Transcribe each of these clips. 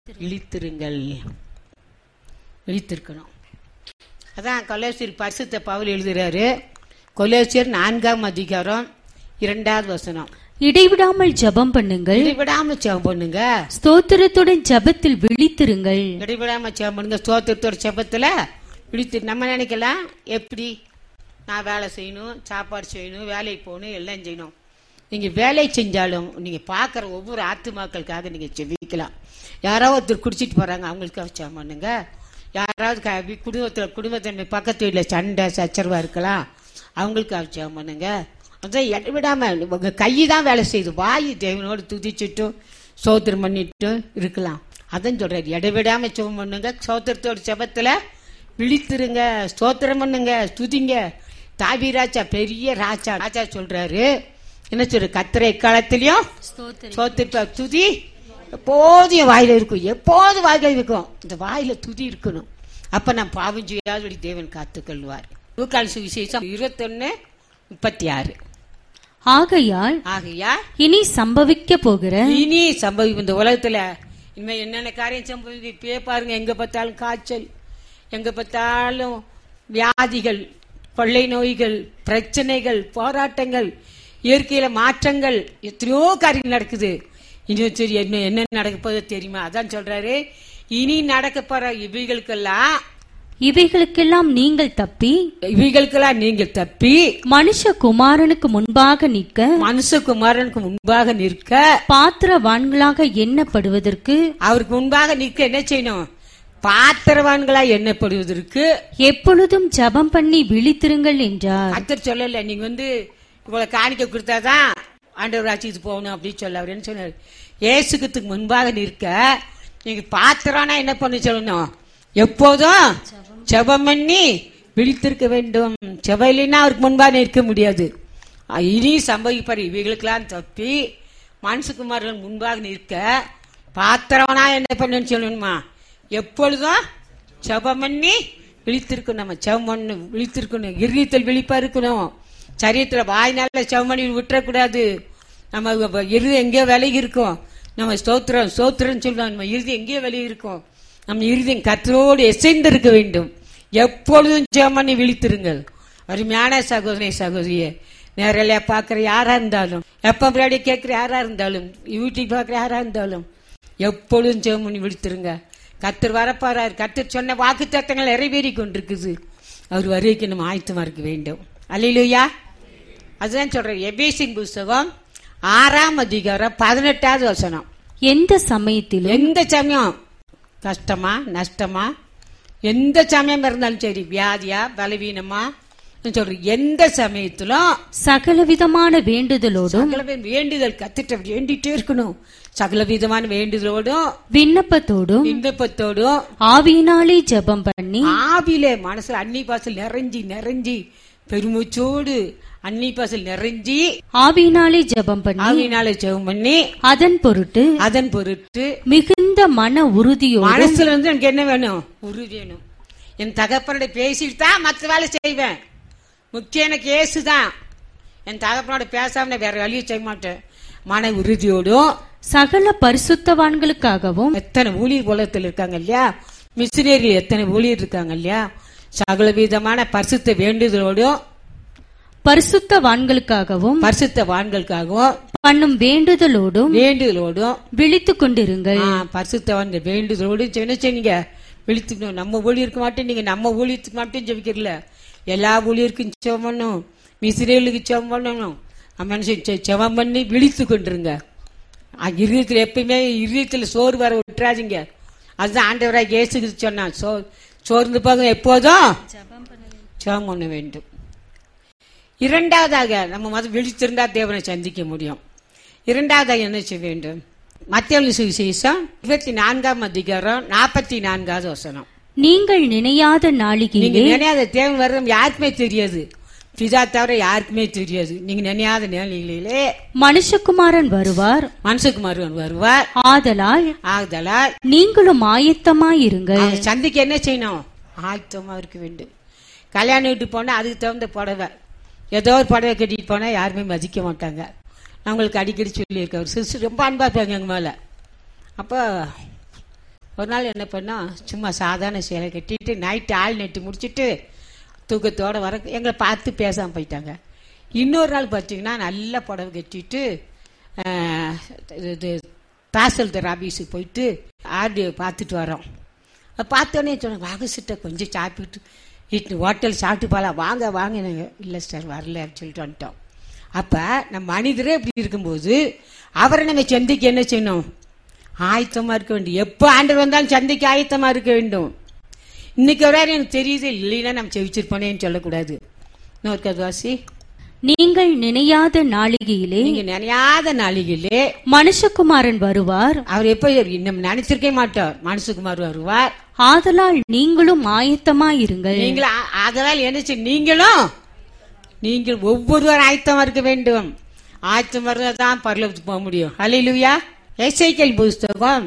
இழித்திருங்கள் இழித்திருக்கணும் அதான் கொலேசியர் பரிசுத்த பவுல் எழுதுறாரு கொலேசியர் நான்காம் அதிகாரம் இரண்டாவது வசனம் இடைவிடாமல் ஜெபம் பண்ணுங்கள் இடைவிடாம சேவம் பண்ணுங்க ஸ்தோத்திரத்துடன் ஜெபத்தில் விழித்திருங்கள் இடைவிடாம சேவம் பண்ணுங்க ஸ்தோத்திரத்தோட செபத்துல இழித்து நம்ம நினைக்கலாம் எப்படி நான் வேலை செய்யணும் சாப்பாடு செய்யணும் வேலைக்கு போகணும் எல்லாம் செய்யணும் நீங்க வேலை செஞ்சாலும் நீங்க பார்க்குற ஒவ்வொரு ஆத்துமாக்களுக்காக நீங்க செவிக்கலாம் யாராவது ஒருத்தர் குடிச்சிட்டு போறாங்க அவங்களுக்காக சேவம் பண்ணுங்க யாராவது க- வி- குடும்பத்துல குடும்பத்தின் பக்கத்து வீட்டில் சண்டை சச்சரவா இருக்கலாம் அவங்களுக்காக சேவம் பண்ணுங்க அதான் இடைவிடாம உங்க கை தான் வேலை செய்யுது வாய் தேவனோடு துதிச்சுட்டும் சோத்திரம் பண்ணிட்டு இருக்கலாம் அதான் சொல்றாரு இடைவிடாம ஜெபம் பண்ணுங்க சோத்திரத்தோட செபத்துல விழித்திருங்க ஸ்தோத்திரம் பண்ணுங்க துதிங்க தாபிராஜா பெரிய ராஜா ராஜா சொல்றாரு என்ன சொல்ற கத்திரை காலத்திலயும் சோத்திர துதி எப்போதும் என் வாயில இருக்கும் எப்போதும் வாயில இருக்கும் இந்த வாயில துதி இருக்கணும் அப்ப நான் பாவம் செய்யாதபடி தேவன் காத்துக்கொள்வார் லூக்கால் சுவிசேஷம் இருபத்தொன்னு முப்பத்தி ஆறு ஆகையால் ஆகையா இனி சம்பவிக்க போகிற இனி சம்பவிக்கும் இந்த உலகத்துல இனிமே என்னென்ன காரியம் சம்பவிக்கும் இப்பயே பாருங்க எங்க பார்த்தாலும் காய்ச்சல் எங்க பார்த்தாலும் வியாதிகள் கொள்ளை நோய்கள் பிரச்சனைகள் போராட்டங்கள் இயற்கையில மாற்றங்கள் எத்தனையோ காரியங்கள் நடக்குது இன்னும் சரி என்ன என்ன நடக்க போகுது தெரியுமா அதான் சொல்றாரு இனி நடக்க போற இவைகளுக்கெல்லாம் இவைகளுக்கெல்லாம் நீங்கள் தப்பி இவைகளுக்கெல்லாம் நீங்கள் தப்பி மனுஷகுமாரனுக்கு முன்பாக நிற்க மனுஷகுமாரனுக்கு முன்பாக நிற்க பாத்திரவான்களாக எண்ணப்படுவதற்கு அவருக்கு முன்பாக நிற்க என்ன செய்யணும் பாத்திரவான்களா எண்ணப்படுவதற்கு எப்பொழுதும் ஜெபம் பண்ணி விழித்திருங்கள் என்றார் கத்தர் சொல்லல நீங்க வந்து இவ்வளவு காணிக்க கொடுத்தாதான் ஆண்டவர் ஆட்சிக்கு போகணும் அப்படின்னு சொல்ல அவர் என்ன சொன்னார் ஏசுக்கத்துக்கு முன்பாக நிற்க நீங்க பாத்திரம்னா என்ன பண்ண சொல்லணும் எப்போதும் ஜெபம் பண்ணி விழித்திருக்க வேண்டும் ஜெபம் இல்லைன்னா அவருக்கு முன்பாக நிற்க முடியாது அஹ் இனி சம்பவிப்பார் இவைகளுக்கெல்லாம் தப்பி மனசுக்குமார்கள் முன்பாக நிற்க பாத்திரம்னா என்ன பண்ணணும்னு சொல்லணுமா எப்பொழுதும் ஜெபம் பண்ணி விழித்திருக்கணும் நம்ம ஜெபம் பண்ணு விழித்திருக்கணும் இருதயத்தில் விழிப்பா இருக்கணும் சரீரத்துல வாய்னால ஜெபம் பண்ணி விட்டுறக்கூடாது நம்ம வ- இருதயம் எங்கேயோ விலகி இருக்கும் நம்ம ஸ்தோத்திரம் ஸ்தோத்திரம் சொல்லுவோம் நம்ம இருதயம் எங்கேயோ விலகி இருக்கும் நம்ம இருதயம் கத்தரோடு எசைந்து இருக்க வேண்டும் எப்பொழுதும் ஜெபம் பண்ணி விழித்திருங்கள் அருமையான சகோதரி சகோதரியே நேரலையா பார்க்குற யாரா இருந்தாலும் எப்ப முன்னாடி கேட்குற யாரா இருந்தாலும் யூடியூப் பார்க்குற யாரா இருந்தாலும் எப்பொழுதும் ஜெபம் பண்ணி விழித்திருங்க கத்தர் வரப்பாரார் கத்தர் சொன்ன வாக்கு தத்தங்கள் நிறைவேறி கொண்டிருக்குது அவர் வருகைக்கு நம்ம ஆயத்தமா இருக்க வேண்டும் அல்லையிலுயா அதுதான் சொல்றேன் எபேசின் புஸ்தகம் ஆறாம் அதிகாரம் பதினெட்டாவது வசனம் எந்த சமயத்திலும் எந்த சமயம் கஷ்டமா நஷ்டமா எந்த சமயம் இருந்தாலும் சரி வியாதியா பலவீனமா நான் சொல்றேன் எந்த சமயத்திலும் சகலவிதமான வேண்டுதலோடும் சகல பேர் வேண்டுதல் கத்திட்ட வேண்டிட்டே இருக்கணும் சகல விதமான வேண்டுதலோடும் விண்ணப்பத்தோடும் விண்ணப்பத்தோடும் ஆவியினாலே ஜெபம் பண்ணி ஆவிலே மனசுல அன்னி பாசல் நிறைஞ்சி நிறைஞ்சி பெருமூச்சோடு அன்னி பாசல் நிறைஞ்சி ஆவியினாலே ஜெபம் பண்ணி ஆவினால ஜெபம் பண்ணி அதன் பொருட்டு அதன் பொருட்டு மிகுந்த மன உறுதியோடு மனசுல வந்து எனக்கு என்ன வேணும் உரு வேணும் என் தகப்பனோட பேசிட்டு தான் மற்ற வேலை செய்வேன் முக்கியம் எனக்கு ஏசுதான் என் தகப்பனோட பேசாம நான் வேற வழியை செய்ய மாட்டேன் மன உறுதியோடும் சகல பரிசுத்தவான்களுக்காகவும் எத்தனை ஊழியர் உலகத்தில் இருக்காங்க இல்லையா மிஷினரி எத்தனை ஊழியர் இருக்காங்க இல்லையா சகல விதமான பரிசுத்த வேண்டுதலோடும் பரிசுத்தவான்களுக்காகவும் பரிசுத்த வான்களுக்காகவும் பண்ணும் வேண்டுதலோடும் வேண்டுதலோடும் விழித்துக் கொண்டிருங்கள் ஆ, பரிசுத்தவான்கள் வேண்டுதலோடும் என்ன செய்யுங்க விழித்துக்கணும் நம்ம ஊழியருக்கு மட்டும் நீங்க நம்ம ஊழியத்துக்கு மட்டும் ஜெபிக்கிறல எல்லா ஊழியருக்கும் ஜெபம் பண்ணணும் மிஸ்ரேலுக்கு ஜெபம் பண்ணணும் மனுஷன் செ- ஜெபம் பண்ணி விழித்து கொண்டிருங்க அ, இருதயத்துல எப்பயுமே இருதயத்துல சோறு வர விட்டுறாதீங்க அதுதான் ஆண்டவராக இயேசுக்கு சொன்னான் சோ சோர்ந்து போக எப்போதும் ஜெபம் பண்ண வேண்டும் இரண்டாவதாக நம்ம மதம் விழித்திருந்தா தேவனை சந்திக்க முடியும் இரண்டாவதாக என்ன செய்ய வேண்டும் மத்திய சுவிசேஷம் இருபத்தி நான்காம் அதிகாரம் நாற்பத்தி நான்காவது வசனம் நீங்கள் நினையாத நீங்க நாளிகையிலே நினையாத தேவன் வர்றது யாருக்குமே தெரியாது பிதா தவிர யாருக்குமே தெரியாது நீங்க நினையாத நிலையிலே மனுஷகுமாரன் வருவார் மனசுக்குமார் வருவார் ஆதலால் ஆகுதலால் நீங்களும் ஆயத்தமாயிருங்கள் அவங்க சந்திக்க என்ன செய்யணும் ஆயத்தமா இருக்க வேண்டும் கல்யாணம் வீட்டு போனா அதுக்கு தகுந்த புடவை ஏதோ ஒரு புடவை கட்டிட்டு போனா யாருமே மதிக்க மாட்டாங்க நான் உங்களுக்கு அடிக்கடி சொல்லியிருக்கேன் ஒரு சிஸ்டர் ரொம்ப அன்பா இருப்பாங்க எங்க மேல அப்போ ஒரு நாள் என்ன பண்ணோம் சும்மா சாதாரண சேலை கட்டிட்டு நைட்டு ஆள் நெட்டு முடிச்சிட்டு தூக்கத்தோட வர எங்களை பார்த்து பேசாமல் போயிட்டாங்க இன்னொரு நாள் பார்த்தீங்கன்னா நல்ல புடவை கட்டிட்டு ஆஹ், இது தாசல்தார் ஆபீஸுக்கு போயிட்டு ஆர்டிஓ பார்த்துட்டு வரோம் அப்ப பார்த்தோன்னே சொன்னாங்க வாங்க சிஸ்டர் கொஞ்சம் சாப்பிட்டு இட்டு ஹோட்டல் சாப்பிட்டு போகலாம் வாங்க வாங்க நாங்கள் இல்லை சார் வரல அப்படின்னு சொல்லிட்டு வந்துட்டோம் அப்போ நம்ம மனிதரே இப்படி இருக்கும்போது அவரை நம்ம சந்திக்க என்ன செய்யணும் ஆயத்தமாக இருக்க வேண்டும் எப்போ ஆண்டவர் வந்தாலும் சந்தைக்கு ஆயத்தமாக இருக்க வேண்டும் இன்னைக்கு வரை எனக்கு தெரியுது இல்லைன்னா நம்ம செவிச்சிருப்போனேன்னு சொல்லக்கூடாது இன்னொரு கதுவாசி நீங்கள் நினையாத நாளிகையிலே நீங்க நினையாத நாளிகளே மனுஷகுமாரன் வருவார் அவர் எப்ப நம்ம நினைச்சிருக்கே மாட்டோம் மனசுக்குமார் வருவார் ஆதலால் நீங்களும் ஆயத்தமாயிருங்கள் நீங்கள் ஆ- ஆதலால் என்ன செய்ய- நீங்களும் நீங்கள் ஒவ்வொருவர் ஆயத்தமா இருக்க வேண்டும் ஆயத்தம் தான் பரலோகத்துக்கு போக முடியும் ஹalleluya எசேக்கியேல் புஸ்தகம்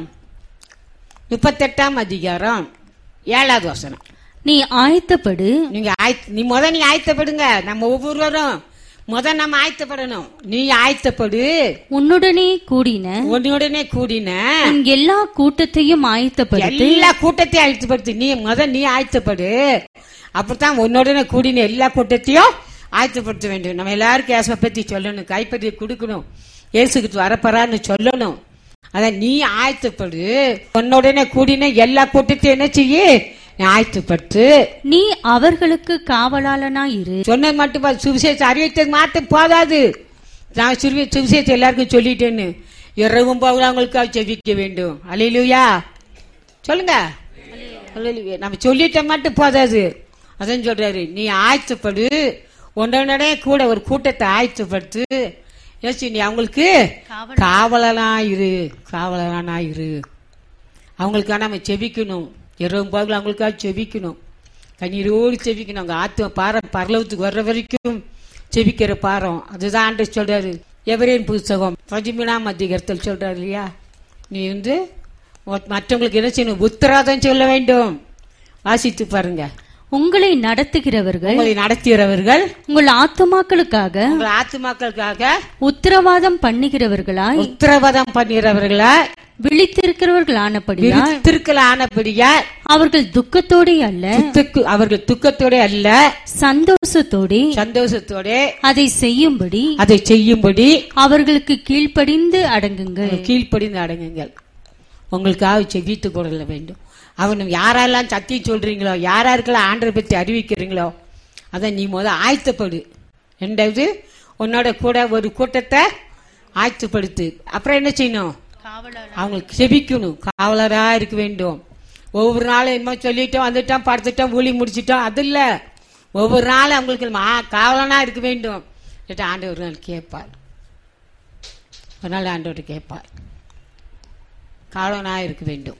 முப்பத்தெட்டாம் அதிகாரம் ஏழாவது வசனம் நீ ஆயத்தப்படு நீங்க ஆயத்த நீ முத நீ ஆயத்தப்படுங்க நம்ம ஒவ்வொருவரும் முத நம்ம ஆயத்தப்படணும் நீ ஆயத்தப்படு உன்னுடனே கூடின உடனே கூடின உன் எல்லா கூட்டத்தையும் ஆயத்தப்படுத்து எல்லா கூட்டத்தையும் ஆயத்தப்படுத்து நீ முத நீ ஆயத்தப்படு அப்படித்தான் உன்னோடனே கூடின எல்லா கூட்டத்தையும் ஆயத்தப்படுத்த வேண்டும் நம்ம எல்லாருக்கும் ஏசை பத்தி சொல்லணும் கைப்பற்றி கொடுக்கணும் ஏசுக்கிட்டு வரப்போறான்னு சொல்லணும் அதான் நீ ஆயத்தப்படு உன்னோடனே கூடின எல்லா கூட்டத்தையும் என்ன செய்ய நீ ஆயத்தப்படுத்து நீ அவர்களுக்கு காவலாளனாயிரு சொன்னது மட்டும் போதும். சுவிசேஷம் அறிவித்தது மட்டும் போதாது நான் சுவி சுவிசேஷம் எல்லாருக்கும் சொல்லிட்டேன்னு இரவும் போகலாம் அவங்களுக்காக செவிக்க வேண்டும் அலையிலுயா சொல்லுங்க அல்லேலூயா. நம்ம சொல்லிட்ட மட்டும் போதாது அதான் சொல்றாரு நீ ஆயத்தப்படு ஒன்றே கூட ஒரு கூட்டத்தை ஆயத்தப்படுத்து ஏசி நீ அவங்களுக்கு காவலனா இரு காவலனா இரு அவங்களுக்காக நம்ம செபிக்கணும் இரவும் பகலும் அவங்களுக்காக செபிக்கணும் கண்ணீரோடு செபிக்கணும் அவங்க ஆத்ம பாரம் பரலவத்துக்கு வர்ற வரைக்கும் செபிக்கிற பாரம் அதுதான் ஆண்டு சொல்றாரு எவரேன் புஸ்தகம் பதிமூணாம் அதிகாரத்தில் சொல்றாரு இல்லையா நீ வந்து ம- மற்றவங்களுக்கு என்ன செய்யணும் உத்தரவாதம் சொல்ல வேண்டும் வாசித்து பாருங்க உங்களை நடத்துகிறவர்கள் உங்களை நடத்துகிறவர்கள் உங்கள் ஆத்துமாக்களுக்காக உங்கள் ஆத்துமாக்களுக்காக உத்தரவாதம் பண்ணுகிறவர்களாய் உத்தரவாதம் பண்ணுகிறவர்களா விழித்திருக்கிறவர்களானபடியால் திருக்கல் ஆனபடியா அவர்கள் துக்கத்தோடே அல்ல துக்கு அவர்கள் துக்கத்தோட அல்ல சந்தோஷத்தோடே சந்தோஷத்தோட அதை செய்யும்படி அதை செய்யும்படி அவர்களுக்கு கீழ்ப்படிந்து அடங்குங்கள் கீழ்ப்படிந்து அடங்குங்கள் உங்களுக்காக செவித்து கொள்ள வேண்டும் அவன் யாரெல்லாம் சத்தியம் சொல்றீங்களோ யாராருக்கெல்லாம் ஆண்டரை பற்றி அறிவிக்கிறீங்களோ அதை நீ முத ஆயத்தப்படு ரெண்டாவது உன்னோட கூட ஒரு கூட்டத்தை ஆயத்தப்படுத்து அப்புறம் என்ன செய்யணும் அவங்களுக்கு செபிக்கணும் காவலரா இருக்க வேண்டும் ஒவ்வொரு நாளும் என்னமோ சொல்லிட்டோம் வந்துட்டோம் படுத்துட்டோம் ஊழி முடிச்சிட்டோம் அது இல்ல ஒவ்வொரு நாளும் அவங்களுக்கு நம்ம ஆ- காவலனா இருக்க வேண்டும் இல்லாட்டி ஆண்டவர் ஒரு நாள் கேட்பார் ஒரு நாள் ஆண்டவர் கேட்பார் காவலனா இருக்க வேண்டும்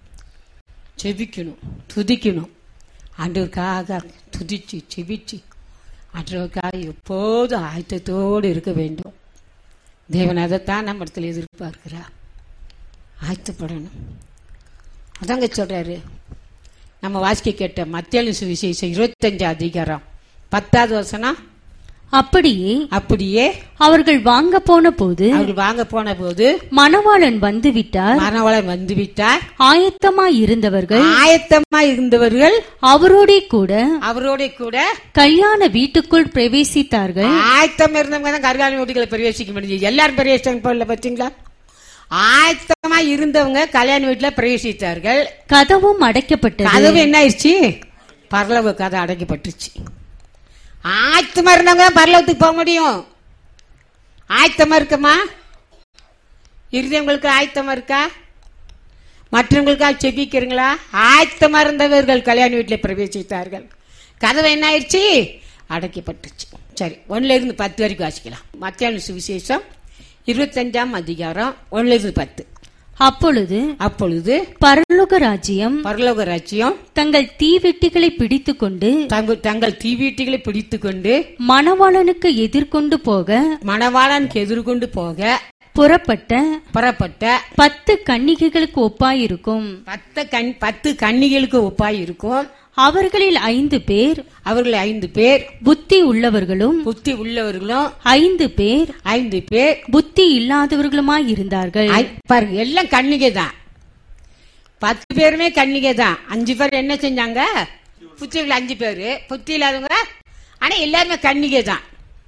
செபிக்கணும் துதிக்கணும் ஆண்டவருக்காக துதிச்சு செபிச்சு ஆண்டவருக்காக எப்போதும் ஆயத்தத்தோடு இருக்க வேண்டும் தேவன் அதைத்தான் நம்ம இடத்துல எதிர்பார்க்கிறார் ஆயத்தப்படணும் அதாங்க சொல்றாரு நம்ம வாசிக்க கேட்ட மத்திய சுவிசேஷம் இருபத்தஞ்சு அதிகாரம் பத்தாவது வசனம் அப்படியே அப்படியே அவர்கள் வாங்க போன போது அவர்கள் வாங்க போன போது மணவாளன் வந்துவிட்டார் மரணவளன் வந்துவிட்டார் ஆயத்தமாய் இருந்தவர்கள் ஆயத்தமா இருந்தவர்கள் அவரோடே கூட அவரோட கூட கல்யாண வீட்டுக்குள் பிரவேசித்தார்கள் ஆயத்தம் இருந்தவங்க தான் கருகாலி வீட்டுகளை பிரவேசிக்க முடிஞ்சது எல்லாரும் பிரவேசிச்சாங்க போல பாத்தீங்களா ஆயத்தமா இருந்தவங்க கல்யாண வீட்டுல பிரவேசித்தார்கள் கதவும் அடைக்கப்பட்டது கதவு என்ன ஆயிடுச்சு பரலவ கதை அடைக்கப்பட்டுச்சு ஆயத்தமா இருந்தவங்க தான் பரலவத்துக்கு போக முடியும் ஆயத்தமா இருக்கமா இருந்தவங்களுக்கு ஆயத்தமா இருக்கா மற்றவங்களுக்காக செபிக்கிறீங்களா ஆயத்தமா இருந்தவர்கள் கல்யாண வீட்டில் பிரவேசித்தார்கள் கதவு என்ன ஆயிடுச்சு அடைக்கப்பட்டுச்சு சரி ஒன்னுல இருந்து பத்து வரைக்கும் வாசிக்கலாம் மத்தியான சுவிசேஷம் இருபத்தஞ்சாம் அதிகாரம் ஒன்னுல இருந்து பத்து அப்பொழுது அப்பொழுது பரலோக ராஜ்யம் பரலோக ராஜ்யம் தங்கள் தீவெட்டிகளை பிடித்துக்கொண்டு தங்கள் தங்கள் தீவீட்டிகளை பிடித்து கொண்டு மணவாளனுக்கு எதிர்கொண்டு போக மணவாளனுக்கு எதிர்கொண்டு போக புறப்பட்ட புறப்பட்ட பத்து கன்னிகைகளுக்கு ஒப்பாயிருக்கும் பத்து கண் பத்து கன்னிகளுக்கு ஒப்பாய் இருக்கும் அவர்களில் ஐந்து பேர் அவர்கள் ஐந்து பேர் புத்தி உள்ளவர்களும் புத்தி உள்ளவர்களும் ஐந்து பேர் ஐந்து பேர் புத்தி இல்லாதவர்களுமாய் இருந்தார்கள் ஐ- பாருங்க எல்லாம் கன்னிகை தான் பத்து பேருமே கன்னிகை தான் அஞ்சு பேர் என்ன செஞ்சாங்க புத்தி உள்ள அஞ்சு பேரு புத்தி இல்லாதவங்க ஆனா எல்லாருமே கன்னிகை தான்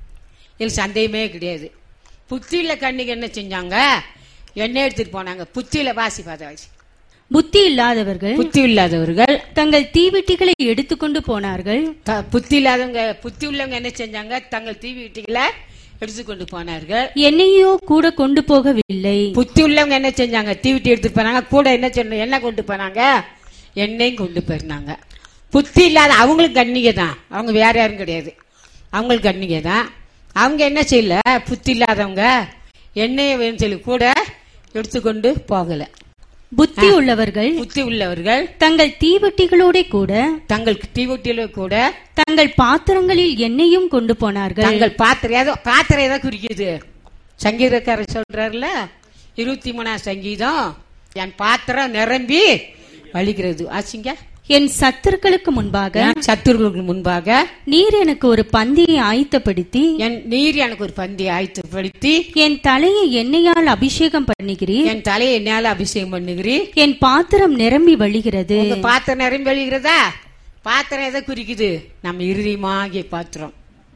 இதுல சந்தேகமே கிடையாது புத்தியில கன்னிகை என்ன செஞ்சாங்க எண்ணெய் எடுத்துட்டு போனாங்க புத்தியில வாசி பார்த்த வாசி புத்தி இல்லாதவர்கள் புத்தி இல்லாதவர்கள் தங்கள் தீவெட்டிகளை எடுத்துக்கொண்டு போனார்கள் த- புத்தி இல்லாதவங்க புத்தி உள்ளவங்க என்ன செஞ்சாங்க தங்கள் தீவி வீட்டுகளை எடுத்துக்கொண்டு போனார்கள் என்னையோ கூட கொண்டு போகவில்லை புத்தி உள்ளவங்க என்ன செஞ்சாங்க தீவிட்டி எடுத்துட்டு போனாங்க கூட என்ன சொன்ன என்ன கொண்டு போனாங்க எண்ணெயும் கொண்டு போயிருந்தாங்க புத்தி இல்லாத அவங்களுக்கு கன்னிகை தான் அவங்க வேற யாரும் கிடையாது அவங்களுக்கு கன்னிகை தான் அவங்க என்ன செய்யல புத்தி இல்லாதவங்க எண்ணெயை வேணும்னு சொல்லி கூட எடுத்துக்கொண்டு போகல புத்தி உள்ளவர்கள் புத்தி உள்ளவர்கள் தங்கள் தீவெட்டிகளோட கூட தங்கள் தீவட்டியில கூட தங்கள் பாத்திரங்களில் எண்ணெயும் கொண்டு போனார்கள் தங்கள் பாத்திரம் ஏதோ பாத்திரம் ஏதோ குறிக்குது சங்கீதக்காரர் சொல்றாருல இருபத்தி மூணாம் சங்கீதம் என் பாத்திரம் நிரம்பி வலிக்கிறது ஆச்சுங்க என் சத்துருக்களுக்கு முன்பாக என் சத்துருக்களுக்கு முன்பாக நீர் எனக்கு ஒரு பந்தியை ஆயத்தப்படுத்தி என் நீர் எனக்கு ஒரு பந்தி ஆயத்தப்படுத்தி என் தலையை எண்ணெயால் அபிஷேகம் பண்ணுகிறீர் என் தலையை என்னால அபிஷேகம் பண்ணுகிறீர் என் பாத்திரம் நிரம்பி வழிகிறது உங்க பாத்திரம் நிரம்பி வழிகிறதா பாத்திரம் எதை குறிக்குது நம்ம இறுதியமாகிய பாத்திரம்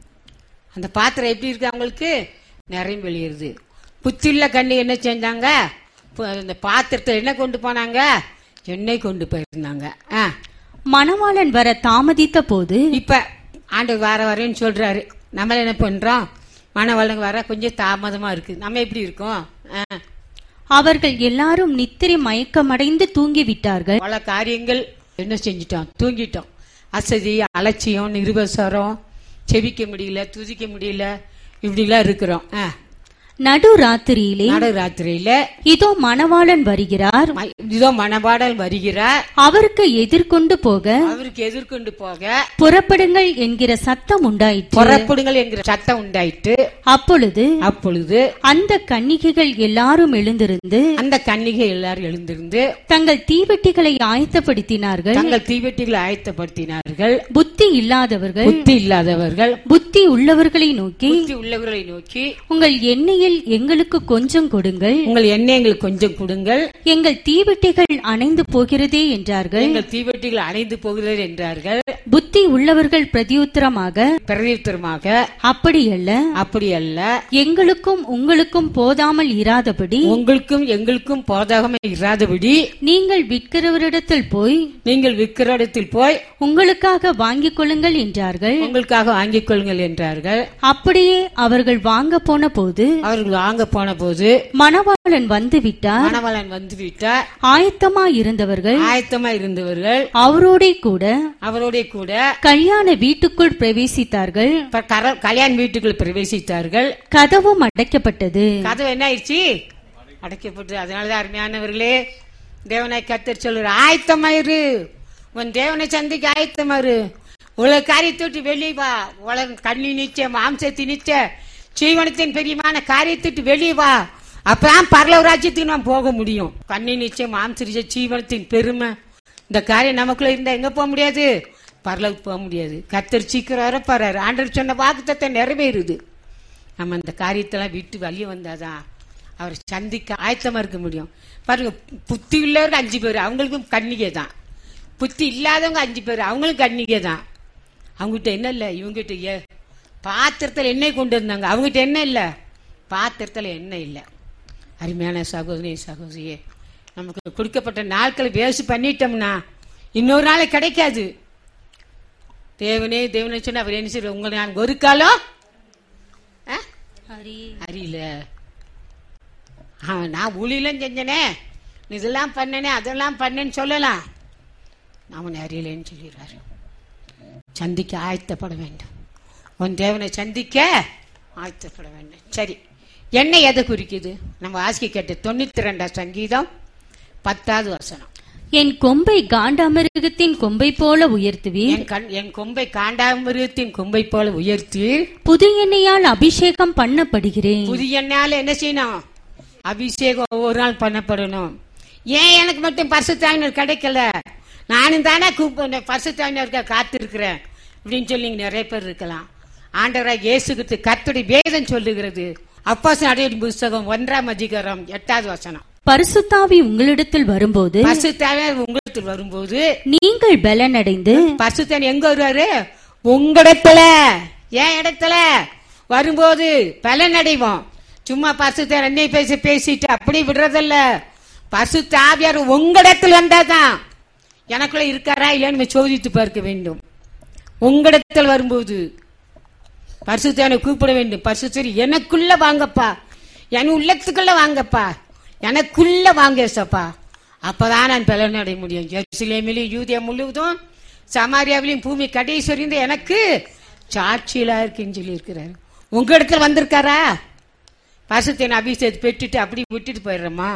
அந்த பாத்திரம் எப்படி இருக்கு அவங்களுக்கு நிரம்பி வெளியிறது புத்தியுள்ள கண்ணு என்ன செஞ்சாங்க பு- இந்த பாத்திரத்தை என்ன கொண்டு போனாங்க எண்ணெய் கொண்டு போயிருந்தாங்க ஆ. மணவாளன் வர தாமதித்த போது இப்ப ஆண்டு வர வரேன்னு சொல்றாரு நம்ம என்ன பண்றோம் மனவளங்க வர கொஞ்சம் தாமதமா இருக்கு நம்ம எப்படி இருக்கோம் ஆ. அவர்கள் எல்லாரும் நித்திரை மயக்கமடைந்து தூங்கிவிட்டார்கள் பல காரியங்கள் என்ன செஞ்சிட்டோம் தூங்கிட்டோம் அசதி அலட்சியம் நிருபசரம் செவிக்க முடியல துதிக்க முடியல இப்படிலாம் இருக்கிறோம் ஆ. நடு ராத்திரியிலே நடு ராத்திரியில இதோ மணவாளன் வருகிறார் ம- இதோ மணபாடல் வருகிறார் அவருக்கு எதிர்கொண்டு போக அவருக்கு எதிர்கொண்டு போக புறப்படுங்கள் என்கிற சத்தம் உண்டாயிற்று புறப்படுங்கள் என்கிற சத்தம் உண்டாயிட்டு அப்பொழுது அப்பொழுது அந்த கன்னிகைகள் எல்லாரும் எழுந்திருந்து அந்த கன்னிகை எல்லாரும் எழுந்திருந்து தங்கள் தீவெட்டிகளை ஆயத்தப்படுத்தினார்கள் தங்கள் தீவெட்டிகளை ஆயத்தப்படுத்தினார்கள் புத்தி இல்லாதவர்கள் புத்தி இல்லாதவர்கள் புத்தி உள்ளவர்களை நோக்கி புத்தி உள்ளவர்களை நோக்கி உங்கள் எண்ணெயில் எங்களுக்கு கொஞ்சம் கொடுங்கள் உங்கள் எண்ணெய் எங்களுக்கு கொஞ்சம் கொடுங்கள் எங்கள் தீவெட்டிகள் அணைந்து போகிறதே என்றார்கள் எங்கள் தீவெட்டிகள் அணைந்து போகிறது என்றார்கள் புத்தி உள்ளவர்கள் பிரதியுத்தரமாக பிரதியுத்தரமாக அப்படியல்ல அப்படி அல்ல எங்களுக்கும் உங்களுக்கும் போதாமல் இராதபடி உங்களுக்கும் எங்களுக்கும் போதகமே இராதபடி நீங்கள் விற்கிறவரிடத்தில் போய் நீங்கள் விற்கிற இடத்தில் போய் உங்களுக்காக வாங்கிக் கொள்ளுங்கள் என்றார்கள் உங்களுக்காக வாங்கிக் கொள்ளுங்கள் என்றார்கள் அப்படியே அவர்கள் வாங்க போன போது அவர்கள் வாங்க போன போது மணவாளன் வந்து விட்டார் மணவாளன் வந்து விட்டார் ஆயத்தமா இருந்தவர்கள் ஆயத்தமா இருந்தவர்கள் அவரோடே கூட அவரோட கூட கல்யாண வீட்டுக்குள் பிரவேசித்தார்கள் இப்ப கர- கல்யாண வீட்டுக்குள் பிரவேசித்தார்கள் கதவும் அடைக்கப்பட்டது கதவு என்ன ஆயிடுச்சு அடைக்கப்பட்டு அதனாலதான் அருமையானவர்களே தேவனை கத்தர் சொல்லுற ஆயத்தமாயிரு உன் தேவனை சந்திக்க ஆயத்தமாயிரு உலக காரியத்தை விட்டு வெளியே வா உலக கண்ணி நிச்சய மாம்சத்தை நிச்சய ஜீவனத்தின் பெரியமான காரியத்தை விட்டு வெளியே வா அப்பதான் பரலவ ராஜ்யத்துக்கு நாம் போக முடியும் கண்ணி நிச்சயம் மாம்ச நிச்சய ஜீவனத்தின் பெருமை இந்த காரியம் நமக்குள்ள இருந்தா எங்க போக முடியாது பரலவுக்கு போக முடியாது கத்தர் சீக்கிரம் வரப்பாரு ஆண்டவர் சொன்ன வாக்குத்தத்தை நிறைவேறுது நம்ம இந்த காரியத்தெல்லாம் விட்டு வெளியே வந்தாதான் அவரை சந்திக்க ஆயத்தமா இருக்க முடியும் பாருங்க புத்தி உள்ளவர்கள் அஞ்சு பேர் அவங்களுக்கும் கன்னிகை தான் புத்தி இல்லாதவங்க அஞ்சு பேர் அவங்களும் கன்னிகை தான் அவங்ககிட்ட என்ன இல்லை இவங்ககிட்ட ஏ பாத்திரத்தில் எண்ணெய் கொண்டு இருந்தாங்க அவங்ககிட்ட என்ன இல்லை பாத்திரத்தில் எண்ணெய் இல்லை அருமையான சகோதரி சகோதரியே நமக்கு கொடுக்கப்பட்ட நாட்களை வேஸ்ட் பண்ணிட்டோம்னா இன்னொரு நாளை கிடைக்காது தேவனே தேவனே சொன்னா அவர் என்ன செய்வார் உங்களை நான் ஒரு காலம் ஆ? அறியல அவன் நான் ஊழியெல்லாம் செஞ்சனே இதெல்லாம் பண்ணனே அதெல்லாம் பண்ணேன்னு சொல்லலாம் அவன் அறியலைன்னு சொல்லிடுறாரு சந்திக்க ஆயத்தப்பட வேண்டும் உன் தேவனை சந்திக்க ஆயத்தப்பட வேண்டும் சரி என்ன எதை குறிக்குது நம்ம வாசிக்க கேட்ட தொண்ணூத்தி ரெண்டாம் சங்கீதம் பத்தாவது வசனம் என் கொம்பை காண்டாமிருகத்தின் கொம்பை போல உயர்த்துவீர் என் கண் என் கொம்பை காண்டாமிருகத்தின் கொம்பை போல உயர்த்தி புது எண்ணெயால் அபிஷேகம் பண்ணப்படுகிறேன் புதிய நாள் என்ன செய்யணும் அபிஷேகம் ஒவ்வொரு நாள் பண்ணப்படணும் ஏன் எனக்கு மட்டும் பரிசுத்தாயினர் கிடைக்கல நானும் தானே கூப்பிட பரிசுத்தாயினருக்கா காத்திருக்கிறேன் அப்படின்னு சொல்லி நீங்க நிறைய பேர் இருக்கலாம் ஆண்டவராக இயேசுகிட்டு கர்த்தருடைய வேதம் சொல்லுகிறது அப்பாஸ் அடையின் புஸ்தகம் ஒன்றாம் அதிகாரம் எட்டாவது வசனம் பரிசுத்தாவி உங்களிடத்தில் வரும்போது பசுத்தாவே உங்களுக்கு வரும்போது நீங்கள் பலனடைந்து பசுத்தன் எங்க வருவாரு உங்களிடத்துல ஏன் இடத்துல வரும்போது பலன் அடைவோம் சும்மா பசுத்தன் அன்னை பேசி பேசிட்டு அப்படி விடுறதில்ல பசு தாவியார் உங்களிடத்தில் வந்தாதான் எனக்குள்ள இருக்காரா இல்லைன்னு நம்ம சோதித்து பார்க்க வேண்டும் உங்களிடத்தில் வரும்போது பரிசுத்தானை கூப்பிட வேண்டும் பரிசுத்தர் எனக்குள்ள வாங்கப்பா என் உள்ளத்துக்குள்ள வாங்கப்பா எனக்குள்ள வாங்க ஏசப்பா அப்பதான் நான் பலன் அடைய முடியும் ஜெருசலேமிலும் யூதியா முழுவதும் சமாரியாவிலும் பூமி கடைசி வரையும் எனக்கு சாட்சியிலா இருக்குன்னு சொல்லி இருக்கிறாரு உங்க இடத்துல வந்திருக்காரா பரிசுத்தின் அபிஷேகத்தை பெற்றுட்டு அப்படி விட்டுட்டு போயிடுறோமா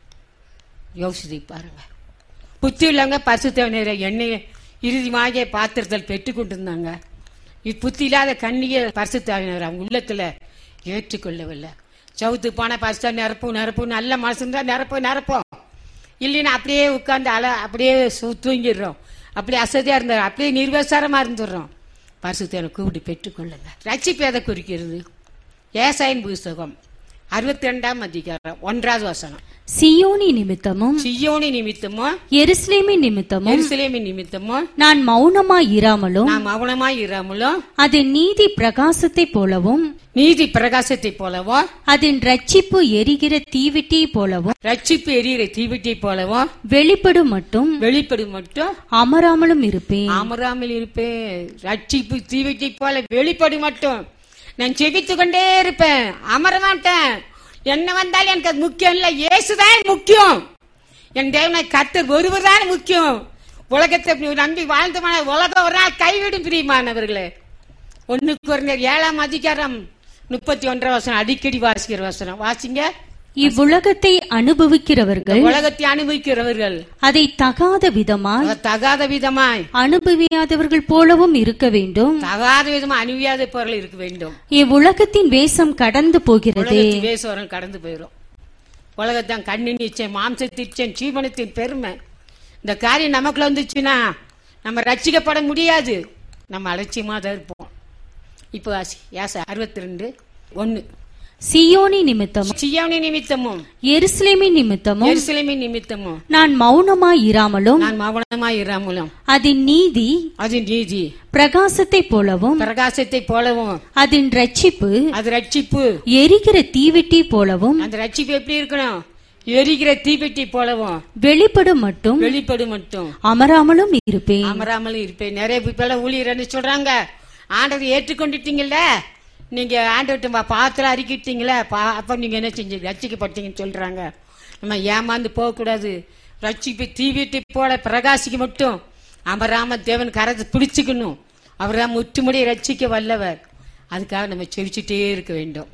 யோசித்து பாருங்க புத்தி உள்ளவங்க பரிசுத்தவனரை எண்ணெய் இறுதியாக பாத்திரத்தில் பெற்று கொண்டிருந்தாங்க இது புத்தி இல்லாத கண்ணிய பரிசுத்தவனர் அவங்க உள்ளத்துல ஏற்றுக்கொள்ளவில்லை சவுத்து போன பரிசுத்த நிரப்பும் நிரப்பும் நல்ல மனசு இருந்தா நிரப்போம் நிரப்போம் இல்லைன்னா அப்படியே உட்கார்ந்து அல அப்படியே சு- தூங்கிடுறோம் அப்படியே அசதியா இருந்தா அப்படியே நிர்வசாரமா இருந்துடுறோம் பரிசுத்தவனை கூப்பிட்டு பெற்றுக்கொள்ளுங்க ரட்சிப்பு எதை குறிக்கிறது ஏசாயின் புஸ்தகம் அறுபத்தி ரெண்டாம் அதிகாரம் ஒன்றாவது வசனம் சியோனி நிமித்தமும் சியோனி நிமித்தமும் எருசலேமின் நிமித்தமும் எருசலேமின் நிமித்தமும் நான் மௌனமாய் இராமலும் நாம் மௌனமாய் இராமலும் அதன் நீதி பிரகாசத்தைப் போலவும் நீதி பிரகாசத்தை போலவும் அதன் ரட்சிப்பு எரிகிற தீவிட்டி போலவும் ரட்சிப்பு எரியிற தீவிட்டை போலவும் வெளிப்படும் மட்டும் வெளிப்படும் மட்டும் அமராமலும் இருப்பேன் அமராமல் இருப்பேன் ரட்சிப்பு தீவிட்டை போல வெளிப்படும் மட்டும் நான் செபித்து கொண்டே இருப்பேன் அமர மாட்டேன் என்ன வந்தாலும் எனக்கு அது முக்கியம் இல்ல இயேசுதான் முக்கியம் என் தேவனை கத்தர் ஒருவர் தான் முக்கியம் உலகத்தை நீ நம்பி வாழ்ந்தமான உலகம் ஒரு நாள் கைவிடும் பிரியமானவர்களே ஒண்ணு குறைந்தர் ஏழாம் அதிகாரம் முப்பத்தி ஒன்றாம் வசனம் அடிக்கடி வாசிக்கிற வசனம் வாசிங்க இவ்வுலகத்தை அனுபவிக்கிறவர்கள் உலகத்தை அனுபவிக்கிறவர்கள் அதை தகாத விதமாய் அவர் தகாத விதமாய் அனுபவியாதவர்கள் போலவும் இருக்க வேண்டும் தகாத விதமா அனுபவியாத பொருள் இருக்க வேண்டும் இவ்வுலகத்தின் வேஷம் கடந்து போகிறதே உலகத்தின் வேசுவரம் கடந்து போயிடும் உலகத்தான் கண்ணின் இச்சம் மாம்சத்தின் இச்சம் ஜீவனத்தின் பெருமை இந்த காரியம் நமக்குள்ள வந்துச்சுன்னா நம்ம ரட்சிக்கப்பட முடியாது நம்ம அலட்சியமா தான் இருப்போம் இப்போ யாச அறுபத்தி ரெண்டு ஒன்னு சியோனி நிமித்தமும் சியோனி நிமித்தமும் எருசலேமின் நிமித்தமும் எருசலேமின் நிமித்தமும் நான் மௌனமாய் இராமலும் நான் மௌனமாய் இராமலும் அதன் நீதி அது நீதி பிரகாசத்தைப் போலவும் பிரகாசத்தை போலவும் அதன் ரட்சிப்பு அது ரட்சிப்பு எரிகிற தீவிட்டி போலவும் அந்த ரட்சிப்பு எப்படி இருக்கணும் எரிகிற தீப்பெட்டி போலவும் வெளிப்படும் மட்டும் வெளிப்படும் மட்டும் அமராமலும் இருப்பேன் அமராமலும் இருப்பேன் நிறைய பேர் ஊழியர்னு சொல்றாங்க ஆண்டவர் ஏற்றுக்கொண்டுட்டீங்கல்ல நீங்க ஆண்டவர்கிட்ட பாத்திரம் அறிக்கிட்டீங்களே பா- அப்ப நீங்க என்ன செஞ்சு ரட்சிக்கப்பட்டீங்கன்னு சொல்றாங்க நம்ம ஏமாந்து போகக்கூடாது ரட்சிப்பு தீவிட்டு போல பிரகாசிக்க மட்டும் அமராம தேவன் கரத்தை பிடிச்சுக்கணும் அவர் தான் முற்றுமுடி ரட்சிக்க வல்லவர் அதுக்காக நம்ம செவிச்சுட்டே இருக்க வேண்டும்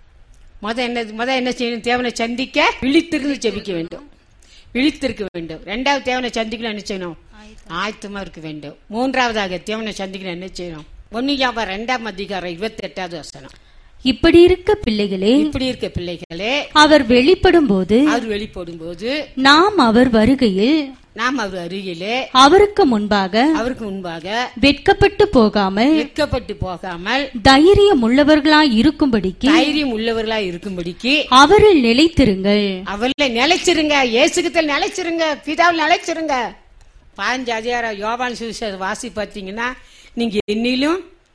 முத என்ன முத என்ன செய்யணும் தேவனை சந்திக்க விழித்திருந்து ஜெபிக்க வேண்டும் விழித்திருக்க வேண்டும் ரெண்டாவது தேவனை சந்திக்கணும் என்ன செய்யணும் ஆயத்தமா இருக்க வேண்டும் மூன்றாவதாக தேவனை சந்திக்கணும் என்ன செய்யணும் ஒன்னு யாபம் ரெண்டாம் அதிகாரம் இருபத்தி எட்டாவது வசனம் இப்படி இருக்க பிள்ளைகளே இப்படி இருக்க பிள்ளைகளே அவர் வெளிப்படும் போது அவர் வெளிப்படும் போது நாம் அவர் வருகையில் நாம் அவர் அருகிலே அவருக்கு முன்பாக அவருக்கு முன்பாக வெட்கப்பட்டு போகாமல் வெட்கப்பட்டு போகாமல் தைரியம் உள்ளவர்களாய் இருக்கும்படிக்கு தைரியம் உள்ளவர்களா இருக்கும்படிக்கு அவரில் நிலைத்திருங்கள் அவர்ல நிலைச்சிருங்க இயேசுகத்தில் நிலைச்சிருங்க பிதாவில் நிலைச்சிருங்க பதினஞ்சு அதிகாரம் யோவான் சுவிசேஷ வாசி பார்த்தீங்கன்னா நீங்க என்னிலும்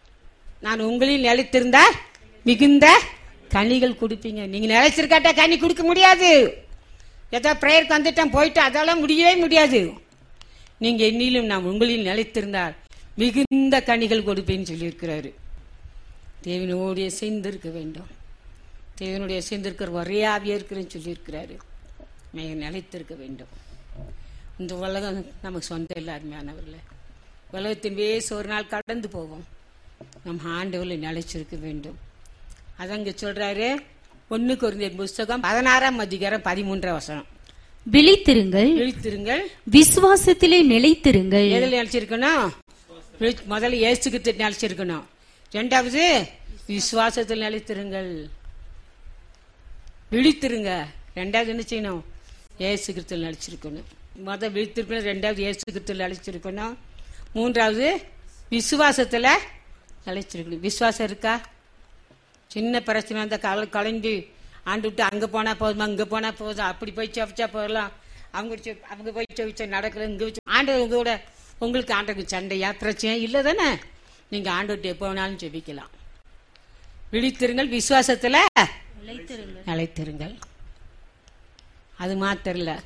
நான் உங்களில் நிலைத்திருந்தா மிகுந்த கனிகள் கொடுப்பீங்க நீங்க நிலைச்சிருக்காட்டா கனி கொடுக்க முடியாது ஏதோ பிரேயருக்கு வந்துட்டேன் போயிட்டு அதெல்லாம் முடியவே முடியாது நீங்க என்னிலும் நான் உங்களில் நிலைத்திருந்தால் மிகுந்த கனிகள் கொடுப்பேன்னு சொல்லியிருக்கிறாரு தேவனோடைய சேர்ந்திருக்க வேண்டும் தேவனுடைய சேர்ந்திருக்கிற ஒரே ஆவியா இருக்கிறேன்னு சொல்லியிருக்கிறாரு மிக நிலைத்திருக்க வேண்டும் இந்த உலகம் நமக்கு சொந்தம் இல்லை அருமையானவர்களே உலகத்தின் வேசு ஒரு நாள் கடந்து போவோம் நம்ம ஆண்டவர்களை நிலைச்சிருக்க வேண்டும் அதங்க சொல்றாரு ஒன்னு குறைந்த புஸ்தகம் பதினாறாம் அதிகாரம் பதிமூன்றாம் வசனம் விழித்திருங்கள் விழித்திருங்கள் விசுவாசத்திலே நிலைத்திருங்கள் எதில் நினைச்சிருக்கணும் விழி- முதல்ல இயேசுக்கு நினைச்சிருக்கணும் ரெண்டாவது விசுவாசத்தில் நிலைத்திருங்கள் விழித்திருங்க ரெண்டாவது என்ன செய்யணும் இயேசு கிறிஸ்துவில் நிலைச்சிருக்கணும் முதல் விழித்திருக்கணும் ரெண்டாவது இயேசு கிறிஸ்துவில் நிலைச்சிருக்கணும் மூன்றாவது விசுவாசத்துல நிலைச்சிருக்கணும் விசுவாசம் இருக்கா சின்ன பிரச்சனை அந்த கல கலைஞ்சு ஆண்டு விட்டு அங்க போனா போதுமா இங்க போனா போதும் அப்படி போய் செவிச்சா போகலாம் அவங்க செ- அவங்க போய் செவிச்சா நடக்கல இங்க வச்சு ஆண்டவர் உங்களோட உங்களுக்கு ஆண்டவருக்கு சண்டையா பிரச்சனை இல்லை தானே நீங்க ஆண்டு எப்போ வேணாலும் ஜெபிக்கலாம் விழித்திருங்கள் விசுவாசத்துல நிலைத்திருங்கள் அது மாத்திரம் இல்ல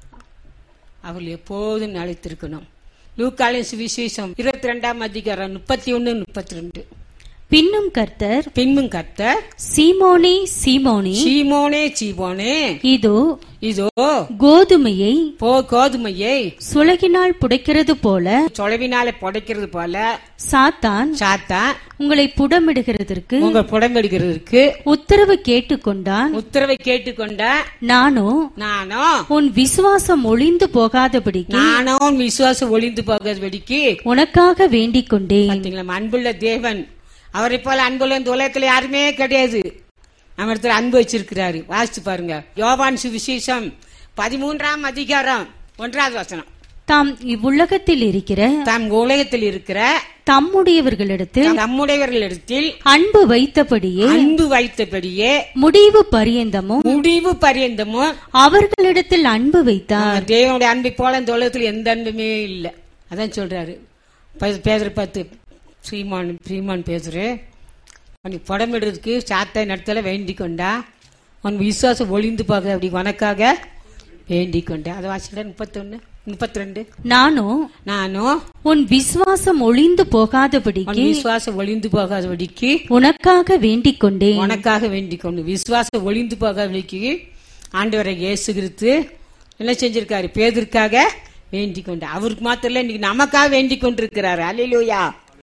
அவர்கள் எப்போதும் நிலைத்திருக்கணும் லூக்காலின் சுவிசேஷம் இருபத்தி ரெண்டாம் அதிகாரம் முப்பத்தி ஒன்னு முப்பத்தி ரெண்டு பின்னும் கர்த்தர் பின்னும் கர்த்தர் சீமோனே சீமோனே சீமோனே சீமோனே இதோ இதோ கோதுமையை போ கோதுமையை சுலகினால் புடைக்கிறது போல சொலவினால புடைக்கிறது போல சாத்தான் சாத்தா உங்களை புடமிடுகிறதற்கு உங்க புடம்பெடுக்கிறதுக்கு உத்தரவு கேட்டுக்கொண்டான் உத்தரவை கேட்டுக்கொண்ட நானோ நானும் உன் விசுவாசம் ஒளிந்து போகாதபடிக்கு நானும் விசுவாசம் ஒளிந்து போகிறபடிக்கு உனக்காக வேண்டிக் கொண்டேன் பாத்தீங்களா அன்புள்ள தேவன் அவரை போல அன்புள்ள இந்த உலகத்துல யாருமே கிடையாது நம்ம இடத்துல அன்பு வச்சிருக்கிறாரு வாசிச்சு பாருங்க யோவான் சுவிசேஷம் பதிமூன்றாம் அதிகாரம் ஒன்றாவது வசனம் தாம் இவ்வுலகத்தில் இருக்கிற தம் உலகத்தில் இருக்கிற தம்முடையவர்களிடத்தில் நம்முடையவர்களிடத்தில் அன்பு வைத்தபடியே அன்பு வைத்தபடியே முடிவு பரியந்தமும் முடிவு பரியந்தமும் அவர்களிடத்தில் அன்பு வைத்தார் தேவனுடைய அன்பை போல இந்த உலகத்துல எந்த அன்புமே இல்லை அதான் சொல்றாரு ப- பேதுரு பார்த்து ஸ்ரீமான் ஸ்ரீமான் பேசுரு உனக்கு படமிடுறதுக்கு சாத்த நடத்தல வேண்டிக் கொண்டா உன் விசுவாசம் ஒளிந்து போக அப்படி உனக்காக வேண்டிக் கொண்டேன் அதை வாசிக்கிற முப்பத்தொன்னு முப்பத்தி ரெண்டு நானும் நானும் உன் விசுவாசம் ஒளிந்து போகாதபடிக்கு உன் விசுவாசம் ஒளிந்து போகாதபடிக்கு உனக்காக வேண்டிக் கொண்டேன் உனக்காக வேண்டிக் கொண்டு விசுவாசம் ஒளிந்து போகாதபடிக்கு ஆண்டவரை இயேசு கிறிஸ்து என்ன செஞ்சிருக்காரு பேதற்காக வேண்டிக் கொண்டு அவருக்கு மாத்திரம் இல்ல, இன்னைக்கு நமக்காக வேண்டிக் கொண்டிருக்கிறாரு அல்லையா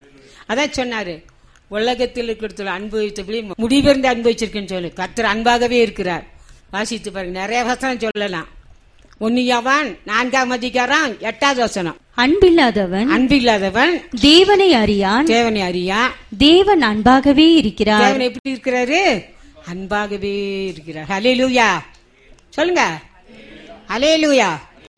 அதான் சொன்னாரு உலகத்தில் இருக்கிற அனுபவித்தபடி முடிவிருந்து அனுபவிச்சிருக்கேன்னு சொல்லு கர்த்தர் அன்பாகவே இருக்கிறார் வாசித்து பாருங்க நிறைய வசனம் சொல்லலாம் ஒன்னியவன் நான்காம் அதிகாரம் எட்டாவது வசனம் அன்பில்லாதவன் அன்பில்லாதவன் தேவனை அறியான் தேவனை அறியா தேவன் அன்பாகவே இருக்கிறார் தேவன் எப்படி இருக்கிறாரு அன்பாகவே இருக்கிறார் ஹalleluya சொல்லுங்க ஹalleluya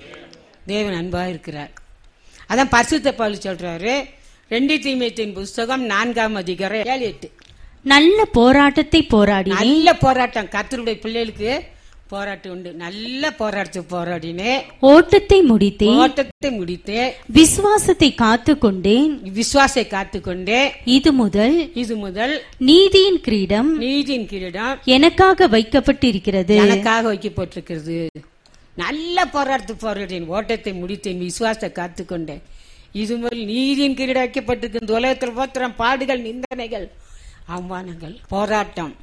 தேவன் அன்பா இருக்கிறார் அதான் பரிசுத்த பவுல் சொல்றாரு ரெண்டு தீமையத்தின் புஸ்தகம் நான்காம் அதிகாரம் ஏழு எட்டு நல்ல போராட்டத்தை போராடினேன் நல்ல போராட்டம் கர்த்தருடைய பிள்ளைகளுக்கு போராட்டம் உண்டு நல்ல போராட்டத்தை போராடினே ஓட்டத்தை முடித்தேன் ஓட்டத்தை முடித்தே விசுவாசத்தை காத்து கொண்டேன் விசுவாசை காத்துக்கொண்டே இது முதல் இது முதல் நீதியின் கிரீடம் நீதியின் கிரீடம் எனக்காக வைக்கப்பட்டிருக்கிறது எனக்காக வைக்கப்பட்டிருக்கிறது நல்ல போராட்டத்தை போராடினேன் ஓட்டத்தை முடித்தேன் விசுவாசத்தை காத்துக்கொண்டேன் இது முதல் நீதியின் கிரீடம் வைக்கப்பட்டிருக்கு இந்த உலகத்தில் போத்திரம் பாடுகள் நிந்தனைகள் அவமானங்கள் போராட்டம்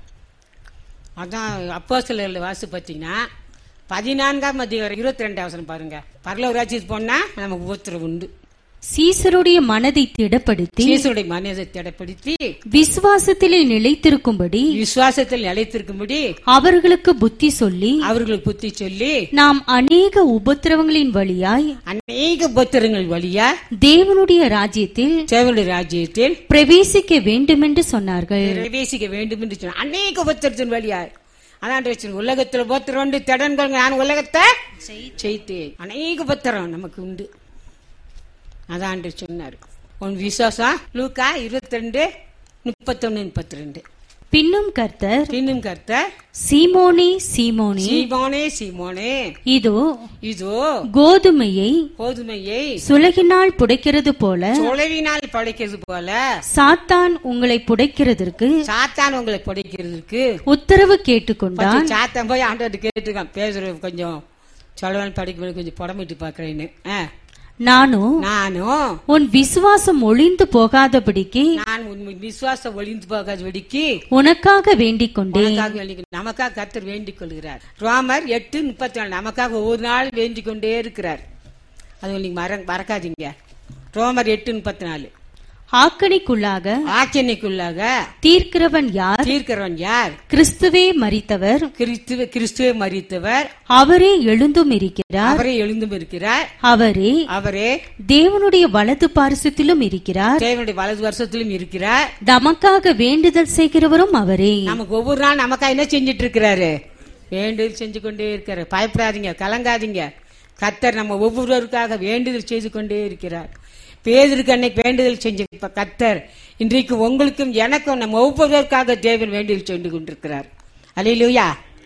அதான் அப்போ சில வாசி பார்த்தீங்கன்னா பதினான்காம் அதிகாரம் இருபத்தி ரெண்டாவது பாருங்க பரலவ ராஜ்யத்துக்கு போனா நமக்கு உபத்திரம் உண்டு சீசருடைய மனதை திடப்படுத்தி சீசுடைய மனிதத்தை திடப்படுத்தி விசுவாசத்திலே நிலைத்திருக்கும்படி விசுவாசத்தில் நிலைத்திருக்கும்படி அவர்களுக்கு புத்தி சொல்லி அவர்களுக்கு புத்தி சொல்லி நாம் அநேக உபத்திரவங்களின் வழியாய் அநேக உபத்திரங்கள் வழியா தேவனுடைய ராஜ்யத்தில் தேவனுடைய ராஜ்யத்தில் பிரவேசிக்க வேண்டுமென்று சொன்னார்கள் பிரவேசிக்க வேண்டும் என்று சொன்னார் அநேக உபத்திரத்தின் வழியா அதான் வச்சு உலகத்தில் உபத்திரம் உண்டு திடன்கள் நான் உலகத்தை செய்தேன் அநேக உபத்திரம் நமக்கு உண்டு அதான் சொன்னார் உன் விசுவாசம் லூக்கா இருபத்தி ரெண்டு முப்பத்தொன்னு முப்பத்தி ரெண்டு பின்னும் கர்த்தர் பின்னும் கர்த்தர் சீமோனே சீமோனே சீமோனே சீமோனே இதோ இதோ கோதுமையை கோதுமையை சுலகினால் புடைக்கிறது போல சுழவினால் படைக்கிறது போல சாத்தான் உங்களை புடைக்கிறதற்கு சாத்தான் உங்களை படைக்கிறதுக்கு உத்தரவு கேட்டுக்கொண்டான் கொஞ்சம் சாத்தம் போய் ஆண்டவர் கேட்டுருக்கான் பேசுற கொஞ்சம் சொல்லவன் படிக்கும்போது கொஞ்சம் புடமிட்டு பாக்குறேன்னு நானும் நானும் உன் விசுவாசம் ஒளிந்து போகாதபடிக்கு நான் உன் விசுவாசம் ஒளிந்து போகாத வெடிக்கு உனக்காக வேண்டிக் கொண்டேன் உனக்காக வேண்டிக் நமக்காக கர்த்தர் வேண்டிக் கொள்கிறார் ரோமர் எட்டு முப்பத்தி நாலு நமக்காக ஒவ்வொரு நாள் வேண்டிக் கொண்டே இருக்கிறார் அது நீங்க மற மறக்காதீங்க ரோமர் எட்டு முப்பத்தி நாலு ஆக்கணிக்குள்ளாக ஆக்கினைக்குள்ளாக தீர்க்கிறவன் யார் தீர்க்கிறவன் யார் கிறிஸ்துவே மரித்தவர் கிறிஸ்துவ கிறிஸ்துவை மறித்தவர் அவரே எழுந்தும் இருக்கிறார் அவரே எழுந்தும் இருக்கிறார் அவரே அவரே தேவனுடைய வலது பாரிசத்திலும் இருக்கிறார் தேவனுடைய வலது வருஷத்திலும் இருக்கிறார் தமக்காக வேண்டுதல் செய்கிறவரும் அவரே நமக்கு ஒவ்வொரு நாள் நமக்கா என்ன செஞ்சிட்டு இருக்கிறாரு வேண்டுதல் செஞ்சு கொண்டே இருக்கிறார் பயப்படாதீங்க கலங்காதீங்க கத்தர் நம்ம ஒவ்வொருவருக்காக வேண்டுதல் செய்து கொண்டே இருக்கிறார் பேதருக்கு அன்னைக்கு வேண்டுதல் செஞ்ச இப்ப கத்தர் இன்றைக்கு உங்களுக்கும் எனக்கும் நம்ம ஒவ்வொருவருக்காக தேவன் வேண்டுதல் செய்து கொண்டிருக்கிறார் அலையிலுயா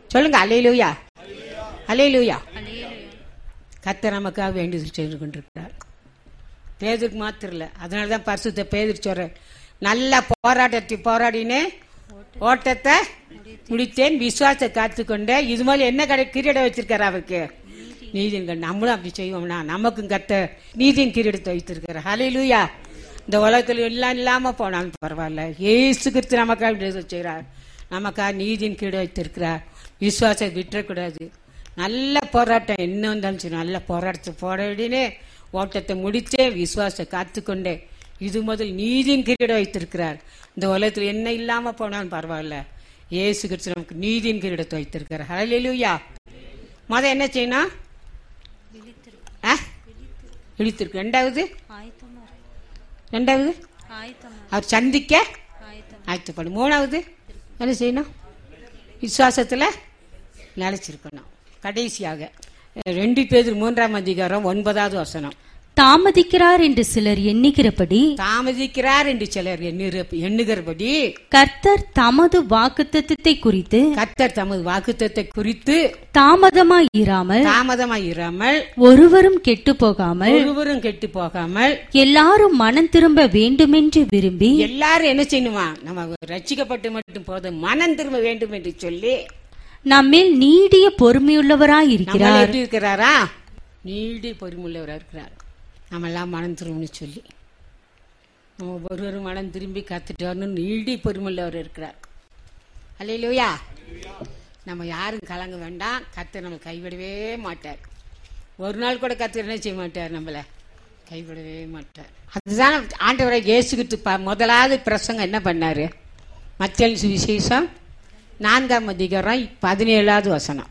சொல்லுங்க அலையிலூயா அலையிலூயா கர்த்தர் நமக்காக வேண்டுதல் செய்து கொண்டிருக்கிறார் பேதருக்கு மாத்திரம் இல்ல அதனால தான் பரிசுத்த பேதர் சொல்ற நல்ல போராட்டத்தை போராடினே ஓட்டத்தை முடித்தேன் விசுவாசத்தை காத்துக்கொண்டேன் இது மாதிரி என்ன கடை கிரீடம் வச்சிருக்காரு அவருக்கு நீதியின் கண் நம்மளும் அப்படி செய்வோம்னா நமக்கும் கத்த நீதியின் கிரீடத்தை வைத்திருக்காரு ஹalleluya இந்த உலகத்துல எல்லாம் இல்லாம போனாலும் பரவாயில்ல ஏசு கிறிஸ்து நமக்காக விடுதலை செய்கிறார் நமக்காக நீதியின் கிரீடம் வைத்திருக்கிறார் விசுவாசத்தை விட்டுறக்கூடாது நல்ல போராட்டம் என்ன வந்தாலும் சரி நல்ல போராட்டத்தை போராடினே ஓட்டத்தை முடிச்சே விசுவாசத்தை காத்துக்கொண்டே இது முதல் நீதியின் கிரீடம் வைத்திருக்கிறார் இந்த உலகத்தில் என்ன இல்லாம போனாலும் பரவாயில்ல இயேசு கிறிஸ்து நமக்கு நீதியின் கிரீடத்தை வைத்திருக்கிறார் ஹalleluya முத என்ன செய்யணும் ஆ? இழுத்திருக்கு ரெண்டாவது ரெண்டாவது அவர் சந்திக்க ஆயத்தப்படும் மூணாவது என்ன செய்யணும் விசுவாசத்துல நிலைச்சிருக்கணும் கடைசியாக ரெண்டு பேர் மூன்றாம் அதிகாரம் ஒன்பதாவது வசனம் தாமதிக்கிறார் என்று சிலர் எண்ணுகிறபடி தாமதிக்கிறார் என்று சிலர் எண்ணுற- எண்ணுகிறபடி கர்த்தர் தமது வாக்குத்தத்தத்தை குறித்து கர்த்தர் தமது வாக்குத்தத்தை குறித்து தாமதமாய் இராமல் தாமதமாய் இராமல் ஒருவரும் கெட்டு போகாமல் ஒருவரும் கெட்டு போகாமல் எல்லாரும் மனம் திரும்ப வேண்டுமென்று விரும்பி எல்லாரும் என்ன செய்யணுமா நம்ம ரட்சிக்கப்பட்டு மட்டும் போதும் மனம் திரும்ப வேண்டும் என்று சொல்லி நம்மேல் நீடிய பொறுமையுள்ளவராய் நம்ம இருக்கிறார் எப்படி இருக்கிறாரா நீடி பொறுமுள்ளவராக இருக்கிறார் நம்ம எல்லாம் மனம் திரும்பணும்னு சொல்லி நம்ம ஒருவரும் மனம் திரும்பி கத்துட்டு வரணும் நீடி பொறுமுள்ளவர் இருக்கிறார் அல்லையிலூயா நம்ம யாரும் கலங்க வேண்டாம் கத்து நம்ம கைவிடவே மாட்டார் ஒரு நாள் கூட கத்து என்ன செய்ய மாட்டார் நம்மள கைவிடவே மாட்டார் அதுதான் ஆண்டவரை இயேசுகிட்டு ப- முதலாவது பிரசங்கம் என்ன பண்ணாரு மத்திய சுவிசேஷம் நான்காம் அதிகாரம் பதினேழாவது வசனம்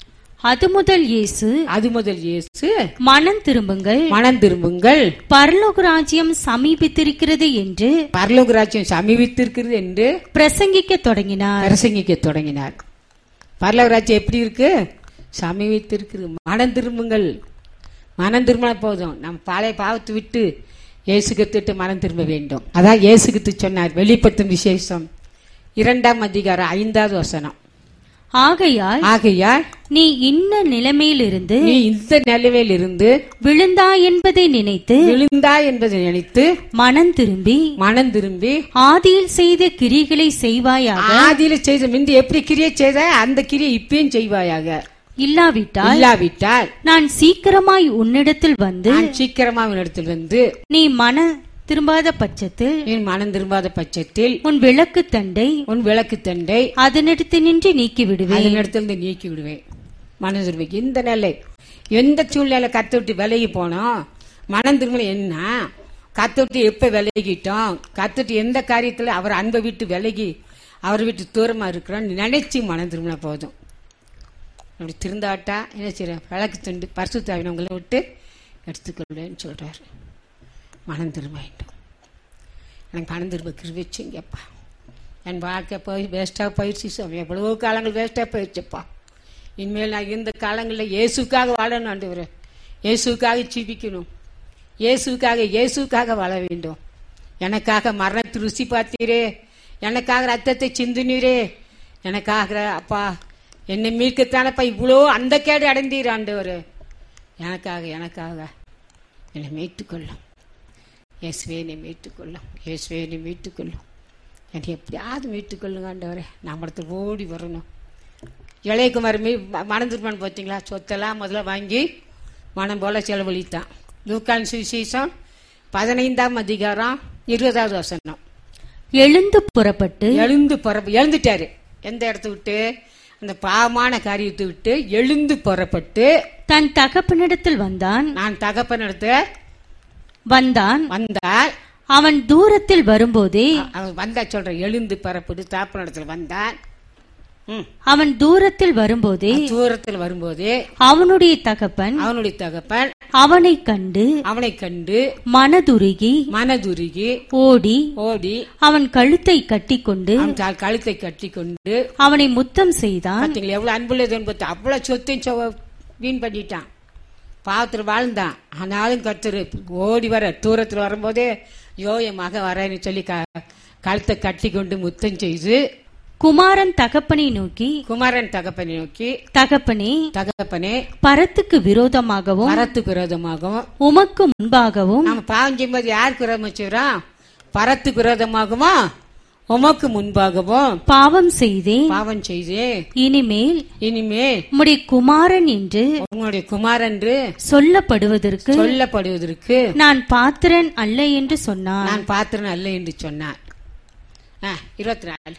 அது முதல் இயேசு அது முதல் இயேசு மனம் திரும்புங்கள் மனம் திரும்புங்கள் பரலோக ராஜ்யம் சமீபித்திருக்கிறது என்று பரலோக ராஜ்யம் சமீபித்திருக்கிறது என்று பிரசங்கிக்க தொடங்கினார் பிரசங்கிக்க தொடங்கினார் பரலோக ராஜ்யம் எப்படி இருக்கு சமீபித்திருக்கிறது மனம் திரும்புங்கள் மனம் திரும்பினா போதும் நம்ம பழைய பாவத்தை விட்டு இயேசுகிட்டு மனம் திரும்ப வேண்டும் அதான் இயேசுகிட்டு சொன்னார் வெளிப்படுத்தும் விசேஷம் இரண்டாம் அதிகாரம் ஐந்தாவது வசனம் ஆகையால் ஆகையால் நீ இன்ன நிலைமையிலிருந்து நீ இந்த நிலைமையில் இருந்து விழுந்தா என்பதை நினைத்து விழுந்தா என்பதை நினைத்து மனம் திரும்பி மனம் திரும்பி ஆதியில் செய்த கிரிகளை செய்வாயாக ஆதியில செய்த முந்தி எப்படி கிரியை செய்த அந்த கிரியை இப்பயும் செய்வாயாக இல்லாவிட்டால் இல்லாவிட்டால் நான் சீக்கிரமாய் உன்னிடத்தில் வந்து நான் சீக்கிரமா இடத்தில் வந்து நீ மன திரும்பாத பட்சத்தில் நீ மனம் திரும்பாத பட்சத்தில் உன் விளக்கு தண்டை உன் விளக்கு தண்டை அதனிடத்து நின்று நீக்கி விடுவேன் அதனிடத்திலிருந்து நீக்கி விடுவேன் மனம் திரும்ப இந்த நிலை எந்த சூழ்நிலை கத்து விட்டு விலகி போனோம் மனம் திரும்ப என்ன கத்து விட்டு எப்ப விலகிட்டோம் கத்துட்டு எந்த காரியத்துல அவர் அன்பை விட்டு விலகி அவரை விட்டு தூரமா இருக்கிறோம் நினைச்சு மனம் திரும்பினா போதும் அப்படி திருந்தாட்டா என்ன செய்யறேன் விளக்கு துண்டு பரிசு தாவினவங்களை விட்டு எடுத்துக்கொள்வேன்னு சொல்றாரு மனம் திரும்ப வேண்டும் எனக்கு மனம் திரும்ப கிருவிச்சுங்கப்பா என் வாழ்க்கை போய் வேஸ்ட்டாக போயிடுச்சு சாமி எவ்வளவோ காலங்கள் வேஸ்ட்டாக போயிடுச்சுப்பா இனிமேல் நான் இந்த காலங்களில் இயேசுக்காக வாழணும் ஆண்டவரே இயேசுக்காக ஜீவிக்கணும் இயேசுக்காக இயேசுக்காக வாழ வேண்டும் எனக்காக மரணத்தை ருசி பார்த்தீரே எனக்காக ரத்தத்தை சிந்தினீரே எனக்காக அப்பா என்னை மீட்கத்தானப்பா இவ்வளோ அந்த கேடு அடைந்தீர் ஆண்டவர் எனக்காக எனக்காக என்னை மீட்டுக்கொள்ளும் இயேசுவே என்னை மீட்டுக்கொள்ளும் இயேசுவே என்னை மீட்டுக்கொள்ளும் என்னை எப்படியாவது மீட்டுக்கொள்ளுங்க ஆண்டவரே நம்மளத்தில் ஓடி வரணும் இளையகுமார் மீ மனம் திருமணம் பார்த்தீங்களா சொத்தெல்லாம் முதல்ல வாங்கி மனம் போல செலவழித்தான் லூக்கான் சுவிசேஷம் பதினைந்தாம் அதிகாரம் இருபதாவது வசனம் எழுந்து புறப்பட்டு எழுந்து புறப்ப எழுந்துட்டாரு எந்த இடத்த விட்டு அந்த பாவமான காரியத்தை விட்டு எழுந்து புறப்பட்டு தன் தகப்பனிடத்தில் வந்தான் நான் தகப்பனிடத்து வந்தான் வந்தால் அவன் தூரத்தில் வரும்போதே அவன் வந்தா சொல்ற எழுந்து புறப்பட்டு தாப்பனிடத்துல வந்தான் ம். அவன் தூரத்தில் வரும்போதே தூரத்தில் வரும்போதே அவனுடைய தகப்பன் அவனுடைய தகப்பன் அவனை கண்டு அவனை கண்டு மனதுருகி மனதுருகி ஓடி ஓடி அவன் கழுத்தை கட்டிக்கொண்டு அவன் க- கழுத்தை கட்டி கொண்டு அவனை முத்தம் செய்தான் பாத்தீங்களா எவ்வளவு அன்புள்ளது என்பது அவ்வளவு சொத்தையும் சொ- வீண் பண்ணிட்டான் பாவத்தில் வாழ்ந்தான் ஆனாலும் கர்த்தர் ஓடி வர தூரத்தில் வரும்போதே யோ என் மக வரேன்னு சொல்லி க- கழுத்தை கட்டி கொண்டு முத்தம் செய்து குமாரன் தகப்பனை நோக்கி குமாரன் தகப்பனை நோக்கி தகப்பனே தகப்பனே பரத்துக்கு விரோதமாகவும் பரத்துக்கு விரோதமாகவும் உமக்கு முன்பாகவும் நம்ம பாவம் செய்யும்போது யாருக்கு விரோதம் செய்யறோம் பரத்துக்கு விரோதமாகுமா உமக்கு முன்பாகவும் பாவம் செய்தேன் பாவம் செய்து இனிமேல் இனிமேல் உம்முடைய குமாரன் என்று உங்களுடைய குமாரன்று சொல்லப்படுவதற்கு சொல்லப்படுவதற்கு நான் பாத்திரன் அல்ல என்று சொன்னான் நான் பாத்திரன் அல்ல என்று சொன்னான் ஆ, இருபத்தி நாலு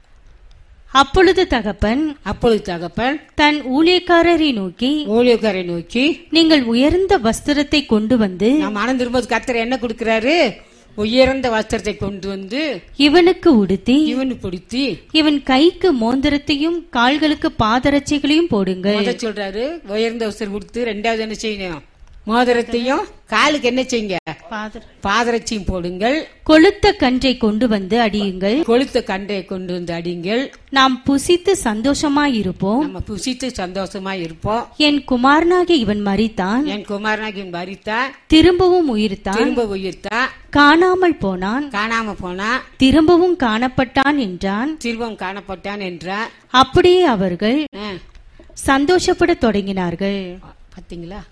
அப்பொழுது தகப்பன் அப்பொழுது தகப்பன் தன் ஊழியக்காரரை நோக்கி ஊழியக்காரை நோக்கி நீங்கள் உயர்ந்த வஸ்திரத்தை கொண்டு வந்து நான் மனம் திரும்ப கத்தர் என்ன கொடுக்கிறாரு உயர்ந்த வஸ்திரத்தை கொண்டு வந்து இவனுக்கு உடுத்தி இவனு பிடித்தி இவன் கைக்கு மோந்திரத்தையும் கால்களுக்கு பாதரட்சைகளையும் போடுங்கள் முத சொல்றாரு உயர்ந்த வஸ்திரம் கொடுத்து ரெண்டாவது என்ன செய்யணும் மோதிரத்தையும் காலுக்கு என்ன செய்யுங்க பாதரட்சியும் போடுங்கள் கொளுத்த கன்றை கொண்டு வந்து அடியுங்கள் கொளுத்த கண்டையை கொண்டு வந்து அடிங்கள் நாம் புசித்து சந்தோஷமாயிருப்போம் நம்ம புசித்து சந்தோஷமா இருப்போம் என் குமாரனாகிய இவன் மரித்தான் என் குமாரனாகி மறித்தா திரும்பவும் உயிர்த்தான் திரும்ப உயிர்த்தா காணாமல் போனான் காணாம போனா திரும்பவும் காணப்பட்டான் என்றான் திரும்பவும் காணப்பட்டான் என்றா அப்படியே அவர்கள் ஆ, சந்தோஷப்படத் தொடங்கினார்கள் பாத்தீங்களா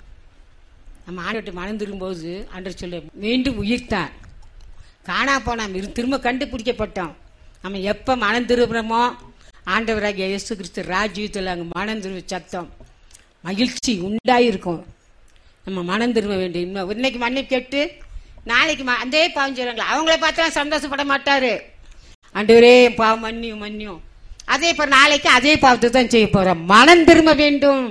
நம்ம ஆண்டு மனம் திரும்பும்போது ஆண்டவர் சொல்ல மீண்டும் உயிர்த்தான் காணா போனாம் இரு- திரும்ப கண்டுபிடிக்கப்பட்டோம் நம்ம எப்ப மனம் திரும்புறோமோ ஆண்டவராகிய இயேசு கிறிஸ்து ராஜ்யத்தில் அங்கே மனம் திரும்ப சத்தம் மகிழ்ச்சி உண்டாயிருக்கும் நம்ம மனம் திரும்ப வேண்டும் இன்னும் இன்னைக்கு மன்னிப்பு கேட்டு நாளைக்கு ம- அதே பாவம் செய்றாங்களா அவங்கள பார்த்தா சந்தோஷப்பட மாட்டாரு ஆண்டவரே என் பாவம் மன்னியும் மன்னியும் அதே இப்போ நாளைக்கு அதே பாவத்தை தான் செய்ய போறோம் மனம் திரும்ப வேண்டும்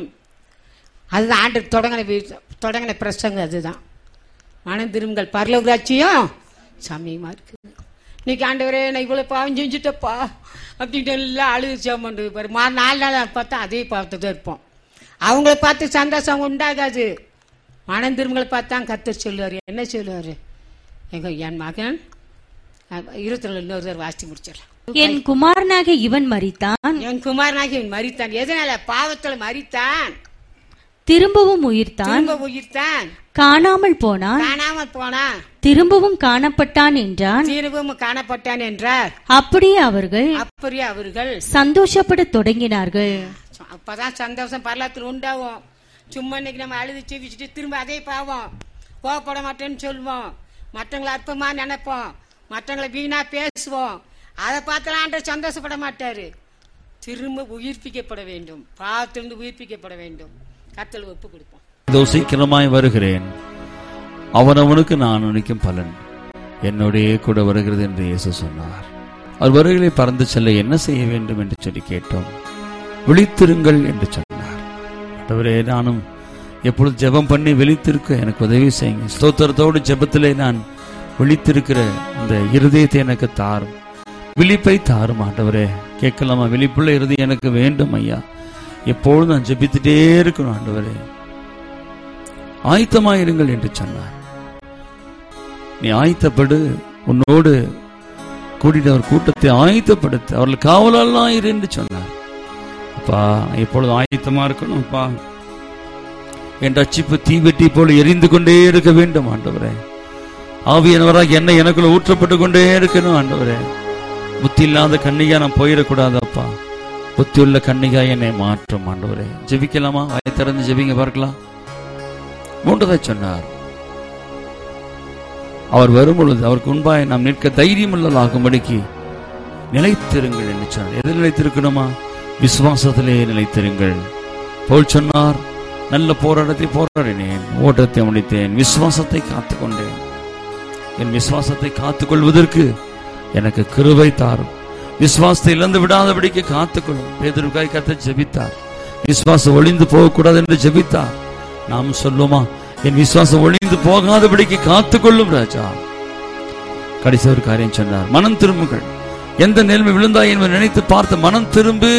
அதுதான் ஆண்டு தொடங்கின வீ- தொடங்கின பிரசங்கம் அதுதான் மனம் திரும்புங்கள் பரலோகராட்சியும் சமயமா இருக்கு இன்னைக்கு ஆண்டவரே நான் இவ்வளவு பாவம் செஞ்சுட்டப்பா அப்படின்ட்டு எல்லாம் அழுது சாமண்டு பாரு மா நாலு நாள் பார்த்தா அதே பாவத்தை தான் இருப்போம் அவங்கள பார்த்து சந்தோஷம் உண்டாகாது மனம் திரும்பங்களை பார்த்தா கத்தர் சொல்லுவார் என்ன சொல்லுவார் எங்க என் மகன் அஹ், இருபத்தி நாலு இன்னொரு தடவை வாசித்து முடிச்சிடலாம் என் குமாரனாகிய இவன் மரித்தான் என் குமாரனாகி இவன் மறித்தான் எதனால பாவத்துல மறித்தான் திரும்பவும் உயிர்த்தான் திரும்ப உயிர்த்தான் காணாமல் போனான் காணாமல் போனான் திரும்பவும் காணப்பட்டான் என்றான் திரும்பவும் காணப்பட்டான் என்றார் அப்படியே அவர்கள் அப்படியே அவர்கள் சந்தோஷப்படத் தொடங்கினார்கள் அப்பதான் சந்தோஷம் பரலத்தில் உண்டாகும் சும்மா இன்னைக்கு நம்ம அழுது செவிச்சுட்டு திரும்ப அதே பாவம் கோவப்பட மாட்டேன்னு சொல்லுவோம் மற்றவங்களை அற்பமா நினைப்போம் மற்றவங்களை வீணா பேசுவோம் அதை பார்த்தாலும் ஆண்டவர் சந்தோஷப்பட மாட்டாரு திரும்ப உயிர்ப்பிக்கப்பட வேண்டும் பாவத்திலிருந்து உயிர்ப்பிக்கப்பட வேண்டும் கத்தல் ஒப்பு கொடுப்போம் இதோ சீக்கிரமாய் வருகிறேன் அவனவனுக்கு நான் நினைக்கும் பலன் என்னுடைய கூட வருகிறது என்று இயேசு சொன்னார் அவர் வருகளை பறந்து செல்ல என்ன செய்ய வேண்டும் என்று சொல்லி கேட்டோம் விழித்திருங்கள் என்று சொன்னார் ஆண்டவரே நானும் எப்பொழுது ஜெபம் பண்ணி விழித்திருக்க எனக்கு உதவி செய்யுங்க ஸ்தோத்திரத்தோடு ஜெபத்திலே நான் விழித்திருக்கிற அந்த இருதயத்தை எனக்கு தாரும் விழிப்பை தாரும் ஆண்டவரே கேட்கலாமா விழிப்புள்ள இருதயம் எனக்கு வேண்டும் ஐயா எப்பொழுதும் நான் ஜெபித்துட்டே இருக்கணும் ஆண்டவரே ஆயத்தமாயிருங்கள் என்று சொன்னார் நீ ஆயத்தப்படு உன்னோடு கூட்டிட்டு அவர் கூட்டத்தை ஆயத்தப்படுத்து அவர்கள் காவலெல்லாம் இரு என்று சொன்னார் அப்பா நான் எப்பொழுதும் ஆயத்தமா இருக்கணும் அப்பா என் ரட்சிப்பு தீவெட்டி போல எரிந்து கொண்டே இருக்க வேண்டும் ஆண்டவரே ஆவியானவராக என்ன எனக்குள்ள ஊற்றப்பட்டு கொண்டே இருக்கணும் ஆண்டவரே புத்தி இல்லாத கண்ணிகா நான் போயிடக்கூடாது அப்பா புத்தி உள்ள கண்ணிகா என்னை மாற்றும் ஆண்டவரே ஜெபிக்கலாமா வாயை திறந்து ஜெபிங்க பார்க்கலாம் மூன்றதை சொன்னார் அவர் வரும் பொழுது அவருக்கு முன்பாய் நாம் நிற்க தைரியமுள்ளதாகும்படிக்கு நிலைத்திருங்கள் என்று சொன்னார் எதில் நிலைத்திருக்கணுமா விசுவாசத்திலே நிலைத்திருங்கள் போல் சொன்னார் நல்ல போராட்டத்தை போராடினேன் ஓட்டத்தை முடித்தேன் விசுவாசத்தை காத்துக்கொண்டேன் என் விசுவாசத்தை காத்துக்கொள்வதற்கு எனக்கு கிருபை தாரும் விசுவாசத்தை இழந்து விடாதபடிக்கு காத்துக்கொள்ளும் பேதருக்காய் கத்த ஜெபித்தார் விசுவாசம் ஒளிந்து போகக்கூடாது என்று ஜெபித்தார் நாம் சொல்லுமா என் விசுவாசம் ஒளிந்து போகாதபடிக்கு காத்துக்கொள்ளும் ராஜா கடைசி ஒரு காரியம் சொன்னார் மனம் திரும்புங்கள் எந்த நிலைமை விழுந்தாய் என்பதை நினைத்து பார்த்து மனம் திரும்பு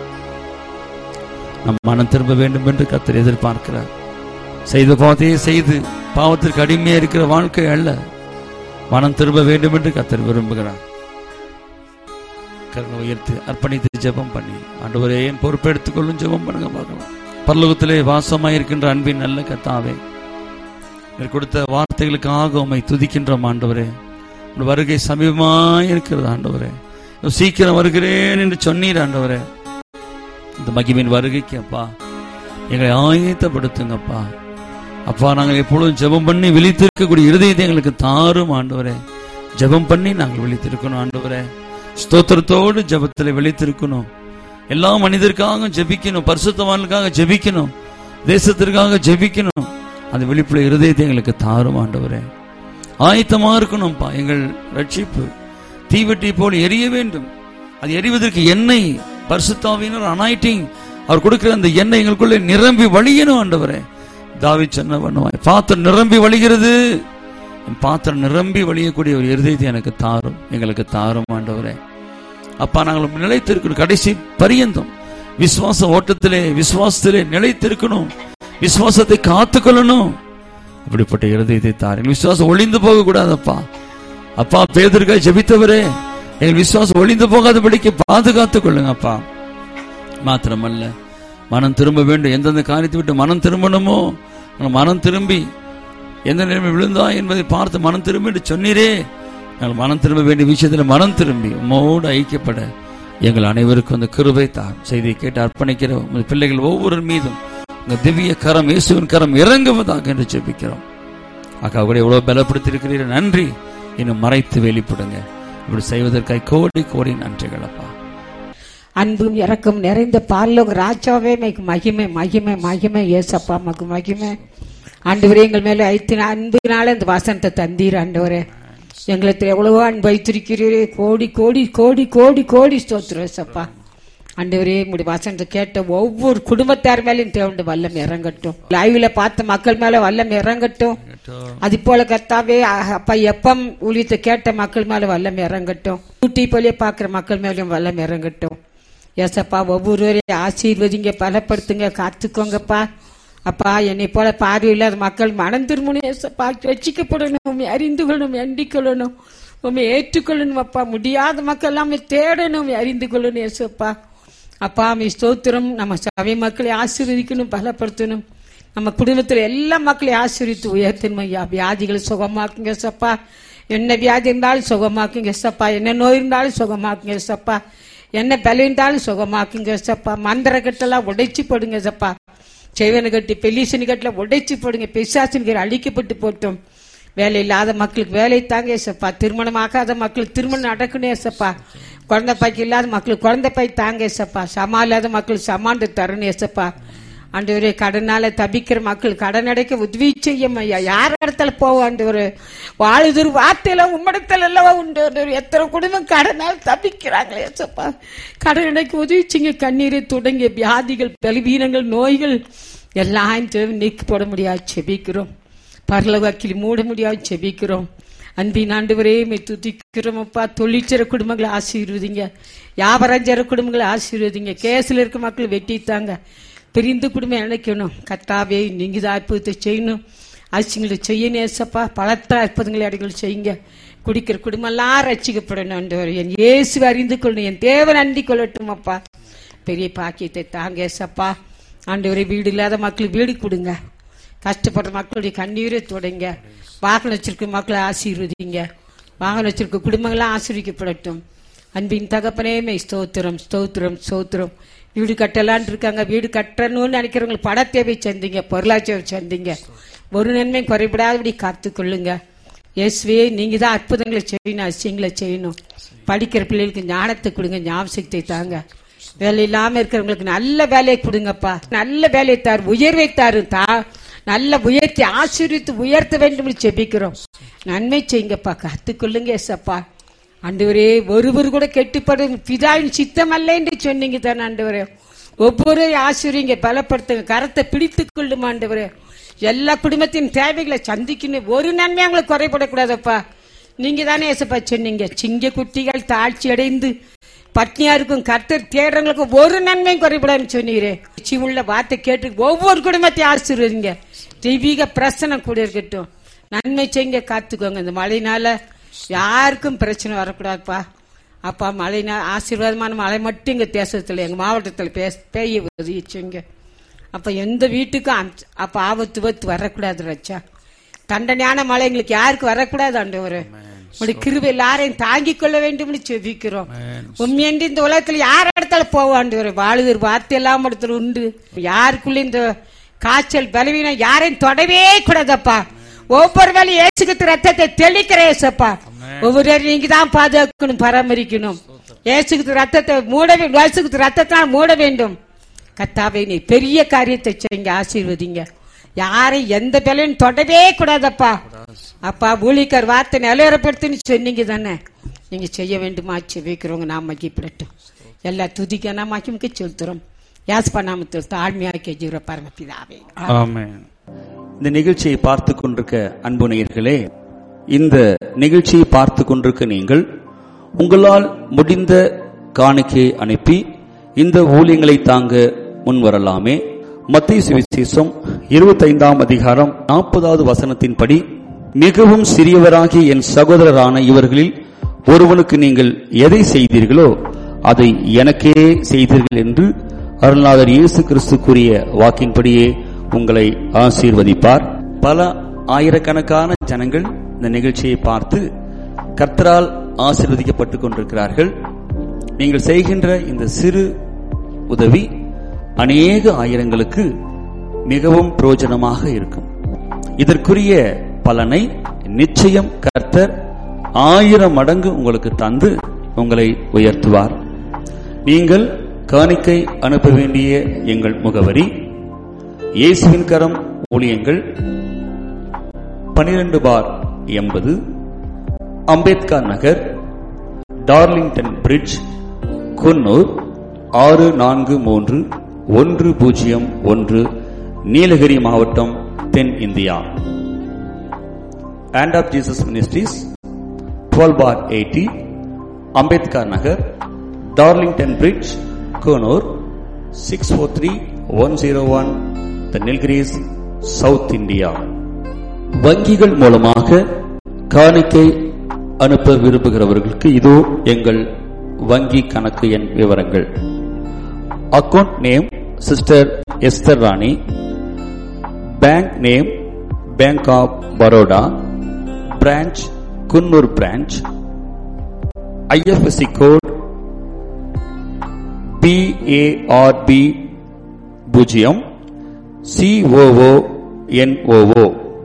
நம் மனம் திரும்ப வேண்டும் என்று கத்தர் எதிர்பார்க்கிறார் செய்த பாவத்தையே செய்து பாவத்திற்கு அடிமையா இருக்கிற வாழ்க்கை அல்ல மனம் திரும்ப வேண்டும் என்று கத்தர் விரும்புகிறார் கருணை உயர்த்தி அர்ப்பணித்து ஜெபம் பண்ணி ஆண்டவரே என் பொறுப்பெடுத்துக் கொள்ளும் ஜெபம் பண்ணுங்க பார்க்கலாம் பரலோகத்திலே வாசமாயிருக்கின்ற அன்பின் நல்ல கத்தாவே நீர் கொடுத்த வார்த்தைகளுக்காக உம்மை துதிக்கின்றோம் ஆண்டவரே உன் வருகை சமீபமாய் இருக்கிறது ஆண்டவரே இதோ சீக்கிரம் வருகிறேன் என்று சொன்னீர் ஆண்டவரே இந்த மகிமின் வருகைக்கு அப்பா எங்களை ஆயத்தப்படுத்துங்கப்பா அப்பா நாங்கள் எப்பொழுதும் ஜெபம் பண்ணி விழித்திருக்கக்கூடிய இருதயத்தை எங்களுக்கு தாரும் ஆண்டவரே ஜெபம் பண்ணி நாங்கள் விழித்திருக்கணும் ஆண்டவரே ஸ்தோத்திரத்தோடு ஜெபத்தில் விழித்திருக்கணும் எல்லா மனிதருக்காக ஜெபிக்கணும் பரிசுத்தவான்களுக்காக ஜெபிக்கணும் தேசத்திற்காக ஜெபிக்கணும் அந்த விழிப்புல இருதயத்தை எங்களுக்கு தாரும் ஆண்டவரே ஆயத்தமா இருக்கணும்ப்பா எங்கள் ரட்சிப்பு தீவெட்டி போல் எரிய வேண்டும் அது எரிவதற்கு எண்ணெய் பரிசுத்தாவினர் அனாயிட்டிங் அவர் கொடுக்கிற அந்த எண்ணெய் எங்களுக்குள்ளே நிரம்பி வழியணும் ஆண்டவரே தாவி சொன்ன பண்ணுவாய் பாத்திரம் நிரம்பி வழிகிறது என் பாத்திரம் நிரம்பி வழியக்கூடிய ஒரு இருதயத்தை எனக்கு தாரும் எங்களுக்கு தாரும் ஆண்டவரே அப்பா நாங்கள் நிலைத்திருக்கணும் கடைசி பரியந்தம் விசுவாச ஓட்டத்திலே விசுவாசத்திலே நிலைத்திருக்கணும் விசுவாசத்தை காத்துக்கொள்ளணும் அப்படிப்பட்ட இருதயத்தை தாருங்கள் விசுவாசம் ஒளிந்து போக கூடாதப்பா அப்பா பேதற்காக ஜெபித்தவரே எங்கள் விசுவாசம் ஒளிந்து போகாதபடிக்கு பாதுகாத்துக் கொள்ளுங்க அப்பா மாத்திரமல்ல மனம் திரும்ப வேண்டும் எந்தெந்த காரியத்தை விட்டு மனம் திரும்பணுமோ அந்த மனம் திரும்பி எந்த நிலைமை விழுந்தா என்பதை பார்த்து மனம் திரும்பி என்று சொன்னீரே நாங்கள் மனம் திரும்ப வேண்டிய விஷயத்தில் மனம் திரும்பி உம்மோடு ஐக்கியப்பட எங்கள் அனைவருக்கும் அந்த கிருபை தார் செய்தியை கேட்டு அர்ப்பணிக்கிற உமது பிள்ளைகள் ஒவ்வொரு மீதும் உங்க திவ்ய கரம் இயேசுவின் கரம் இறங்குவதாக என்று ஜெபிக்கிறோம் அக்கா கூட எவ்வளவு பலப்படுத்தியிருக்கிறீர்கள் நன்றி இன்னும் மறைத்து வெளிப்படுங்க இப்படி செய்வதற்காக கோடி கோடி நன்றிகள் அப்பா அன்பும் இறக்கம் நிறைந்த பால்லோக ராஜாவே மைக்கு மகிமை மகிமை மகிமை ஏசப்பா மக்கு மகிமை ஆண்டவரே எங்கள் மேல ஐத்தின அன்புனால இந்த வசனத்தை தந்தீர் ஆண்டவரே எங்களுக்கு எவ்வளவோ அன்பு வைத்திருக்கிறீரே கோடி கோடி கோடி கோடி கோடி ஸ்தோத்திரம் ஏசப்பா ஆண்டவரே உங்களுடைய வசனத்தை கேட்ட ஒவ்வொரு குடும்பத்தார் மேலும் தேவண்ட வல்லம் இறங்கட்டும் லைவ்ல பார்த்த மக்கள் மேல வல்லம் இறங்கட்டும் அது போல கர்த்தாவே அஹ், அப்பா எப்பம் ஊழியத்தை கேட்ட மக்கள் மேல வல்லம் இறங்கட்டும் ஊட்டி போலியே பாக்குற மக்கள் மேலும் வல்லம் இறங்கட்டும் ஏசப்பா ஒவ்வொருவரையும் ஆசீர்வதிங்க பலப்படுத்துங்க காத்துக்கோங்கப்பா அப்பா என்னை போல பார்வையில்லாத மக்கள் மனம் திரும்பணும் ஏசப்பா ரட்சிக்கப்படணும் உண்மை அறிந்து கொள்ளணும் எண்டிக் கொள்ளணும் உண்மை ஏற்றுக்கொள்ளணும் அப்பா முடியாத மக்கள் எல்லாமே தேடணும் உம்மை அறிந்து கொள்ளணும் ஏசப்பா அப்பா மீ ஸ்தோத்திரம் நம்ம சபை மக்களை ஆசீர்வதிக்கணும் பலப்படுத்தணும் நம்ம குடும்பத்தில் எல்லா மக்களையும் ஆசீர்வித்து உயர்த்தணும் ஐயா வியாதிகளை சுகமாக்குங்க சப்பா என்ன வியாதி இருந்தாலும் சுகமாக்குங்க சப்பா என்ன நோய் இருந்தாலும் சுகமாக்குங்க சப்பா என்ன பலம் இருந்தாலும் சுகமாக்குங்க சப்பா மந்திர கட்டெல்லாம் உடைச்சு போடுங்க சப்பா செய்வன கட்டி பெலிசனி கட்டில உடைச்சு போடுங்க பிசாசின் அழிக்கப்பட்டு போட்டோம் வேலை இல்லாத மக்களுக்கு வேலை தாங்க ஏசப்பா திருமணம் ஆகாத மக்களுக்கு திருமணம் நடக்கணும் ஏசப்பா குழந்தை பாய்க்கு இல்லாத மக்களுக்கு குழந்தை பாய் தாங்க ஏசப்பா சமா இல்லாத மக்களுக்கு சமாண்டு தரணும் ஏசப்பா ஆண்டவரே கடனால தபிக்கிற மக்கள் கடன் அடைக்க உதவி செய்யும் ஐயா யார் இடத்துல போவோம் ஆண்டவர் வாழுதொரு வார்த்தையில உம்மிடத்துல அல்லவா உண்டு ஆண்டவரே. எத்தனை குடும்பம் கடனால் தபிக்கிறாங்களே ஏசப்பா கடன் அடைக்க உதவி செய்யுங்க கண்ணீரை தொடங்கிய வியாதிகள் பலவீனங்கள் நோய்கள் எல்லாம் தேவை நீக்கி போட முடியாது செபிக்கிறோம் பரலவாக்கில் மூட முடியாது செபிக்கிறோம் அன்பின் ஆண்டவரே மை துதிக்கிறோம் அப்பா தொழிற்சர குடும்பங்களை ஆசீர்வதிங்க வியாபாரஞ்சர குடும்பங்களை ஆசீர்வதிங்க கேஸ்ல இருக்க மக்கள் வெட்டித்தாங்க பிரிந்து குடும்பம் இணைக்கணும் கத்தாவே நீங்க தான் அற்புதத்தை செய்யணும் ஆட்சிங்களை செய்ய நேசப்பா பலத்த அற்புதங்களை அடைகள் செய்யுங்க குடிக்கிற குடும்பம் எல்லாம் ரசிக்கப்படணும் ஆண்டவரே. என் இயேசு அறிந்து கொள்ளணும் என் தேவன் அண்டி கொள்ளட்டும் அப்பா பெரிய பாக்கியத்தை தாங்க ஏசப்பா ஆண்டவரே வீடு இல்லாத மக்களுக்கு வீடு கொடுங்க கஷ்டப்படுற மக்களுடைய கண்ணீரை தொடங்க வாகனம் வச்சிருக்க மக்களை ஆசீர்வதிங்க வாகனம் வச்சிருக்க குடும்பங்களாம் ஆசீர்விக்கப்படட்டும் அன்பின் தகப்பனே மை ஸ்தோத்திரம் ஸ்தோத்திரம் ஸ்தோத்திரம் வீடு கட்டலான் இருக்காங்க வீடு கட்டணும்னு நினைக்கிறவங்களுக்கு பட தேவை சந்திங்க பொருளாதார சந்திங்க ஒரு நன்மை குறைபடாதபடி காத்துக்கொள்ளுங்க இயேசுவே நீங்க தான் அற்புதங்களை செய்யணும் அதிசயங்களை செய்யணும் படிக்கிற பிள்ளைகளுக்கு ஞானத்தை கொடுங்க ஞாபகத்தை தாங்க வேலை இல்லாம இருக்கிறவங்களுக்கு நல்ல வேலையை கொடுங்கப்பா நல்ல வேலையை தாரு உயர்வை தாரு தா நல்ல உயர்த்தி ஆசீர்வித்து உயர்த்த வேண்டும் என்று செபிக்கிறோம் நன்மை செய்யுங்கப்பா கத்துக்கொள்ளுங்க ஏசப்பா ஆண்டவரே ஒருவர் கூட கெட்டுப்படும் பிதாவின் சித்தம் அல்ல என்று சொன்னீங்க தான் ஆண்டவரே ஒவ்வொரு ஆசிரியங்க பலப்படுத்துங்க கரத்தை பிடித்துக் கொள்ளும் ஆண்டவரே எல்லா குடும்பத்தின் தேவைகளை சந்திக்கணும் ஒரு நன்மை அவங்களுக்கு குறைபடக்கூடாதப்பா நீங்க தானே ஏசப்பா சொன்னீங்க சிங்க குட்டிகள் தாழ்ச்சி அடைந்து பட்னியா இருக்கும் கர்த்தர் தேடுறவங்களுக்கு ஒரு நன்மையும் குறைபடாதுன்னு சொன்னீரே சி உள்ள வார்த்தை கேட்டு ஒவ்வொரு குடும்பத்தையும் ஆசீர்வதிங்க தெய்வீக பிரசனம் கூட இருக்கட்டும் நன்மை செய்யுங்க காத்துக்கோங்க இந்த மழைனால யாருக்கும் பிரச்சனை வரக்கூடாதுப்பா அப்பா மழைனா ஆசீர்வாதமான மழை மட்டும் எங்க தேசத்துல எங்க மாவட்டத்துல பேச பெய்ய உதவிச்சுங்க அப்ப எந்த வீட்டுக்கும் அம்- அப்ப ஆபத்து விபத்து வரக்கூடாது ரச்சா தண்டனையான மழை எங்களுக்கு யாருக்கு வரக்கூடாது ஆண்டவர் உடைய கிருபை எல்லாரையும் தாங்கிக் கொள்ள வேண்டும்னு செபிக்கிறோம் உண்மையன்றி இந்த உலகத்துல யார் இடத்துல போவாண்டு வாழுதர் வார்த்தை எல்லாம் இடத்துல உண்டு யாருக்குள்ள இந்த காய்ச்சல் பலவீனம் யாரையும் தொடவே கூடாதப்பா ஒவ்வொரு வேலையும் ஏசுக்கு ரத்தத்தை தெளிக்கிற ஏசப்பா ஒவ்வொரு நீங்க தான் பாதுகாக்கணும் பராமரிக்கணும் ஏசுக்கு ரத்தத்தை மூட வேண்டும் ஏசுக்கு ரத்தத்தை மூட வேண்டும் கத்தாவே நீ பெரிய காரியத்தை செய்யுங்க ஆசீர்வதிங்க யாரையும் எந்த பலனும் தொடவே கூடாதப்பா அப்பா ஊழிக்கர் வார்த்தை நிலையறப்படுத்துன்னு சொன்னீங்க தானே நீங்க செய்ய வேண்டுமா செவிக்கிறவங்க நாம் மகிப்பிடட்டும் எல்லா துதிக்க நாம் மகிமுக்கு செலுத்துறோம் யாஸ்பா நாமத்தில் தாழ்மையாக்கிய ஜீவ பரமபிதாவே ஆமென் இந்த நிகழ்ச்சியை பார்த்து கொண்டிருக்க அன்பு நேயர்களே இந்த நிகழ்ச்சியை பார்த்து கொண்டிருக்க நீங்கள் உங்களால் முடிந்த காணிக்கையை அனுப்பி இந்த ஊழியங்களை தாங்க முன்வரலாமே மத்திய சுவிசேஷம் இருபத்தைந்தாம் அதிகாரம் நாற்பதாவது வசனத்தின்படி மிகவும் சிறியவராகிய என் சகோதரரான இவர்களில் ஒருவனுக்கு நீங்கள் எதை செய்தீர்களோ அதை எனக்கே செய்தீர்கள் என்று அருள்நாதர் இயேசு கிறிஸ்து கூறிய வாக்கின்படியே உங்களை ஆசீர்வதிப்பார் பல ஆயிரக்கணக்கான ஜனங்கள் இந்த நிகழ்ச்சியை பார்த்து கர்த்தரால் ஆசீர்வதிக்கப்பட்டுக் கொண்டிருக்கிறார்கள் நீங்கள் செய்கின்ற இந்த சிறு உதவி அநேக ஆயிரங்களுக்கு மிகவும் பிரயோஜனமாக இருக்கும் இதற்குரிய பலனை நிச்சயம் கர்த்தர் ஆயிரம் மடங்கு உங்களுக்கு தந்து உங்களை உயர்த்துவார் நீங்கள் காணிக்கை அனுப்ப வேண்டிய எங்கள் முகவரி இயேசுவின் கரம் ஊழியங்கள் பனிரெண்டு பார் எண்பது அம்பேத்கர் நகர் டார்லிங்டன் பிரிட்ஜ் குன்னூர் ஆறு நான்கு மூன்று ஒன்று பூஜ்ஜியம் ஒன்று நீலகிரி மாவட்டம் தென் India hand of Jesus ministries twelve bar eighty Ambedkar Nagar Darlington Bridge Coonoor six four three one zero one the Nilgiris south India வங்கிகள் மூலமாக காணிக்கை அனுப்ப விரும்புகிறவர்களுக்கு இதோ எங்கள் வங்கி கணக்கு எண் விவரங்கள் account name sister Esther Rani bank name Bank of Baroda branch Coonoor branch I F S C code B A R B பூஜ்ஜியம் சிஓஓ என்ஓஓ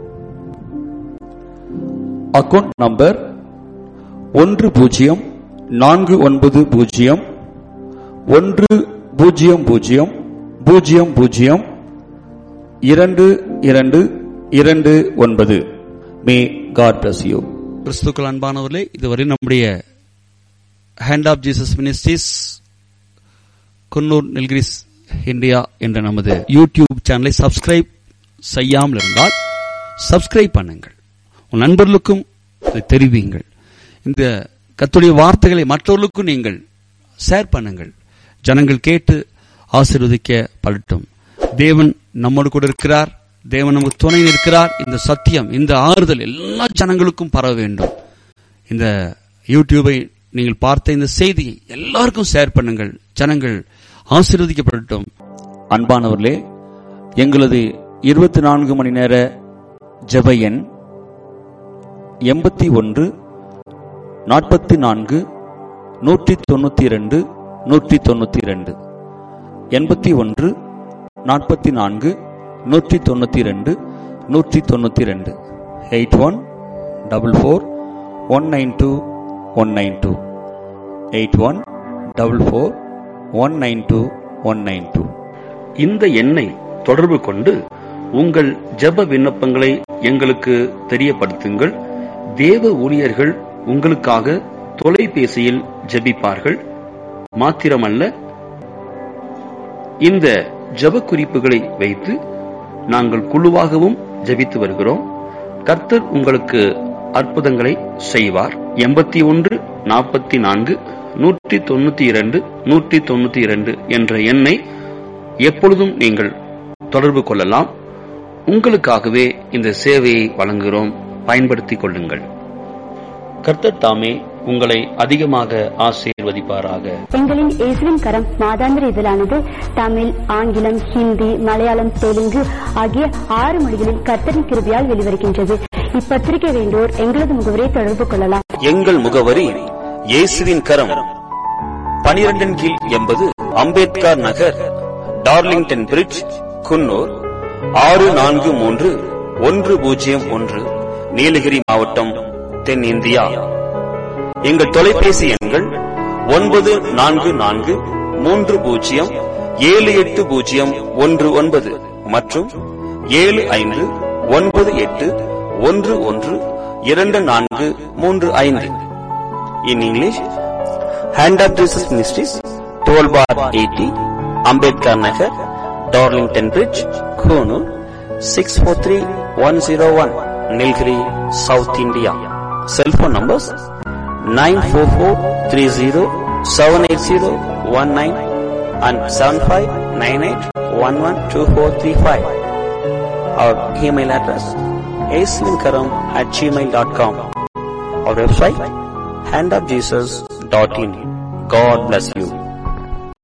அக்கவுண்ட் நம்பர் ஒன்று பூஜ்ஜியம் நான்கு ஒன்பது பூஜ்ஜியம் ஒன்று பூஜ்ஜியம் பூஜ்ஜியம் பூஜ்ஜியம் பூஜ்ஜியம் இரண்டு இரண்டு இரண்டு ஒன்பது மே காட் பிளஸ் யூ கிறிஸ்துக்கள் அன்பானவர்களே இதுவரை நம்முடைய hand of Jesus ministries Coonoor Nilgiris India என்ற நமது யூடியூப் சேனலை சப்ஸ்கிரைப் செய்யாமல் இருந்தால் சப்ஸ்கிரைப் பண்ணுங்கள் உன் நண்பர்களுக்கும் இதை தெரிவியுங்கள் இந்த கத்துடைய வார்த்தைகளை மற்றவர்களுக்கும் நீங்கள் ஷேர் பண்ணுங்கள் ஜனங்கள் கேட்டு ஆசீர்வதிக்க படட்டும் தேவன் நம்மோடு கூட இருக்கிறார் தேவன் நமக்கு துணை இருக்கிறார் இந்த சத்தியம் இந்த ஆறுதல் எல்லா ஜனங்களுக்கும் பரவ வேண்டும் இந்த யூடியூபை நீங்கள் பார்த்த இந்த செய்தியை எல்லாருக்கும் ஷேர் பண்ணுங்கள் ஜனங்கள் ஆசீர்வதிக்கப்படட்டும் அன்பானவர்களே எங்களது இருபத்தி நான்கு மணி நேர ஜெப எண் எண்பத்தி ஒன்று நாற்பத்தி நான்கு நூற்றி தொண்ணூத்தி இரண்டு நூற்றி தொண்ணூத்தி இரண்டு எண்பத்தி ஒன்று நாற்பத்தி நான்கு நூற்றி தொண்ணூத்தி இரண்டு நூற்றி தொண்ணூத்தி இரண்டு eight one double four one nine two one nine two eight one double four one nine two one nine two இந்த எண்ணை தொடர்பு கொண்டு உங்கள் ஜெப விண்ணப்பங்களை எங்களுக்கு தெரியப்படுத்துங்கள் தேவ ஊழியர்கள் உங்களுக்காக தொலைபேசியில் ஜெபிப்பார்கள் மாத்திரமல்ல இந்த ஜெப குறிப்புகளை வைத்து நாங்கள் குழுவாகவும் ஜெபித்து வருகிறோம் கர்த்தர் உங்களுக்கு அற்புதங்களை செய்வார் எண்பத்தி ஒன்று நாற்பத்தி நான்கு நூற்றி தொண்ணூத்தி இரண்டு நூற்றி தொண்ணூத்தி இரண்டு என்ற எண்ணை எப்பொழுதும் நீங்கள் தொடர்பு கொள்ளலாம் உங்களுக்காகவே இந்த சேவையை வழங்குகிறோம் பயன்படுத்திக் கொள்ளுங்கள் கர்த்தர் தாமே உங்களை அதிகமாக ஆசீர்வதிப்பாராக எங்களின் இயேசுவின் கரம் மாதாந்திர இதழானது தமிழ் ஆங்கிலம் ஹிந்தி மலையாளம் தெலுங்கு ஆகிய ஆறு மொழிகளில் கர்த்தரின் கிருபியால் வெளிவருகின்றது இப்பத்திரிகை வேண்டோர் எங்களது முகவரை தொடர்பு கொள்ளலாம் எங்கள் முகவரி இயேசுவின் கரம் பனிரெண்டின் கீழ் எண்பது அம்பேத்கர் நகர் டார்லிங்டன் பிரிட்ஜ் குன்னூர் ஆறு நான்கு மூன்று ஒன்று பூஜ்ஜியம் ஒன்று நீலகிரி மாவட்டம் தென்னிந்தியா எங்கள் தொலைபேசி எண்கள் ஒன்பது நான்கு நான்கு மூன்று பூஜ்ஜியம் ஏழு எட்டு பூஜ்ஜியம் ஒன்று ஒன்பது மற்றும் ஏழு ஐந்து ஒன்பது எட்டு ஒன்று ஒன்று இரண்டு நான்கு மூன்று ஐந்து in English hand of Jesus ministries twelve bar eighty Ambedkar Nagar Darlington Bridge Coonoor six four three one zero one Nilgiri south India cellphone numbers nine four four three zero seven eight zero one nine and seven five nine eight one one two four three five our email address esvinkaram at Gmail dot com our website handofjesus.in. God bless you.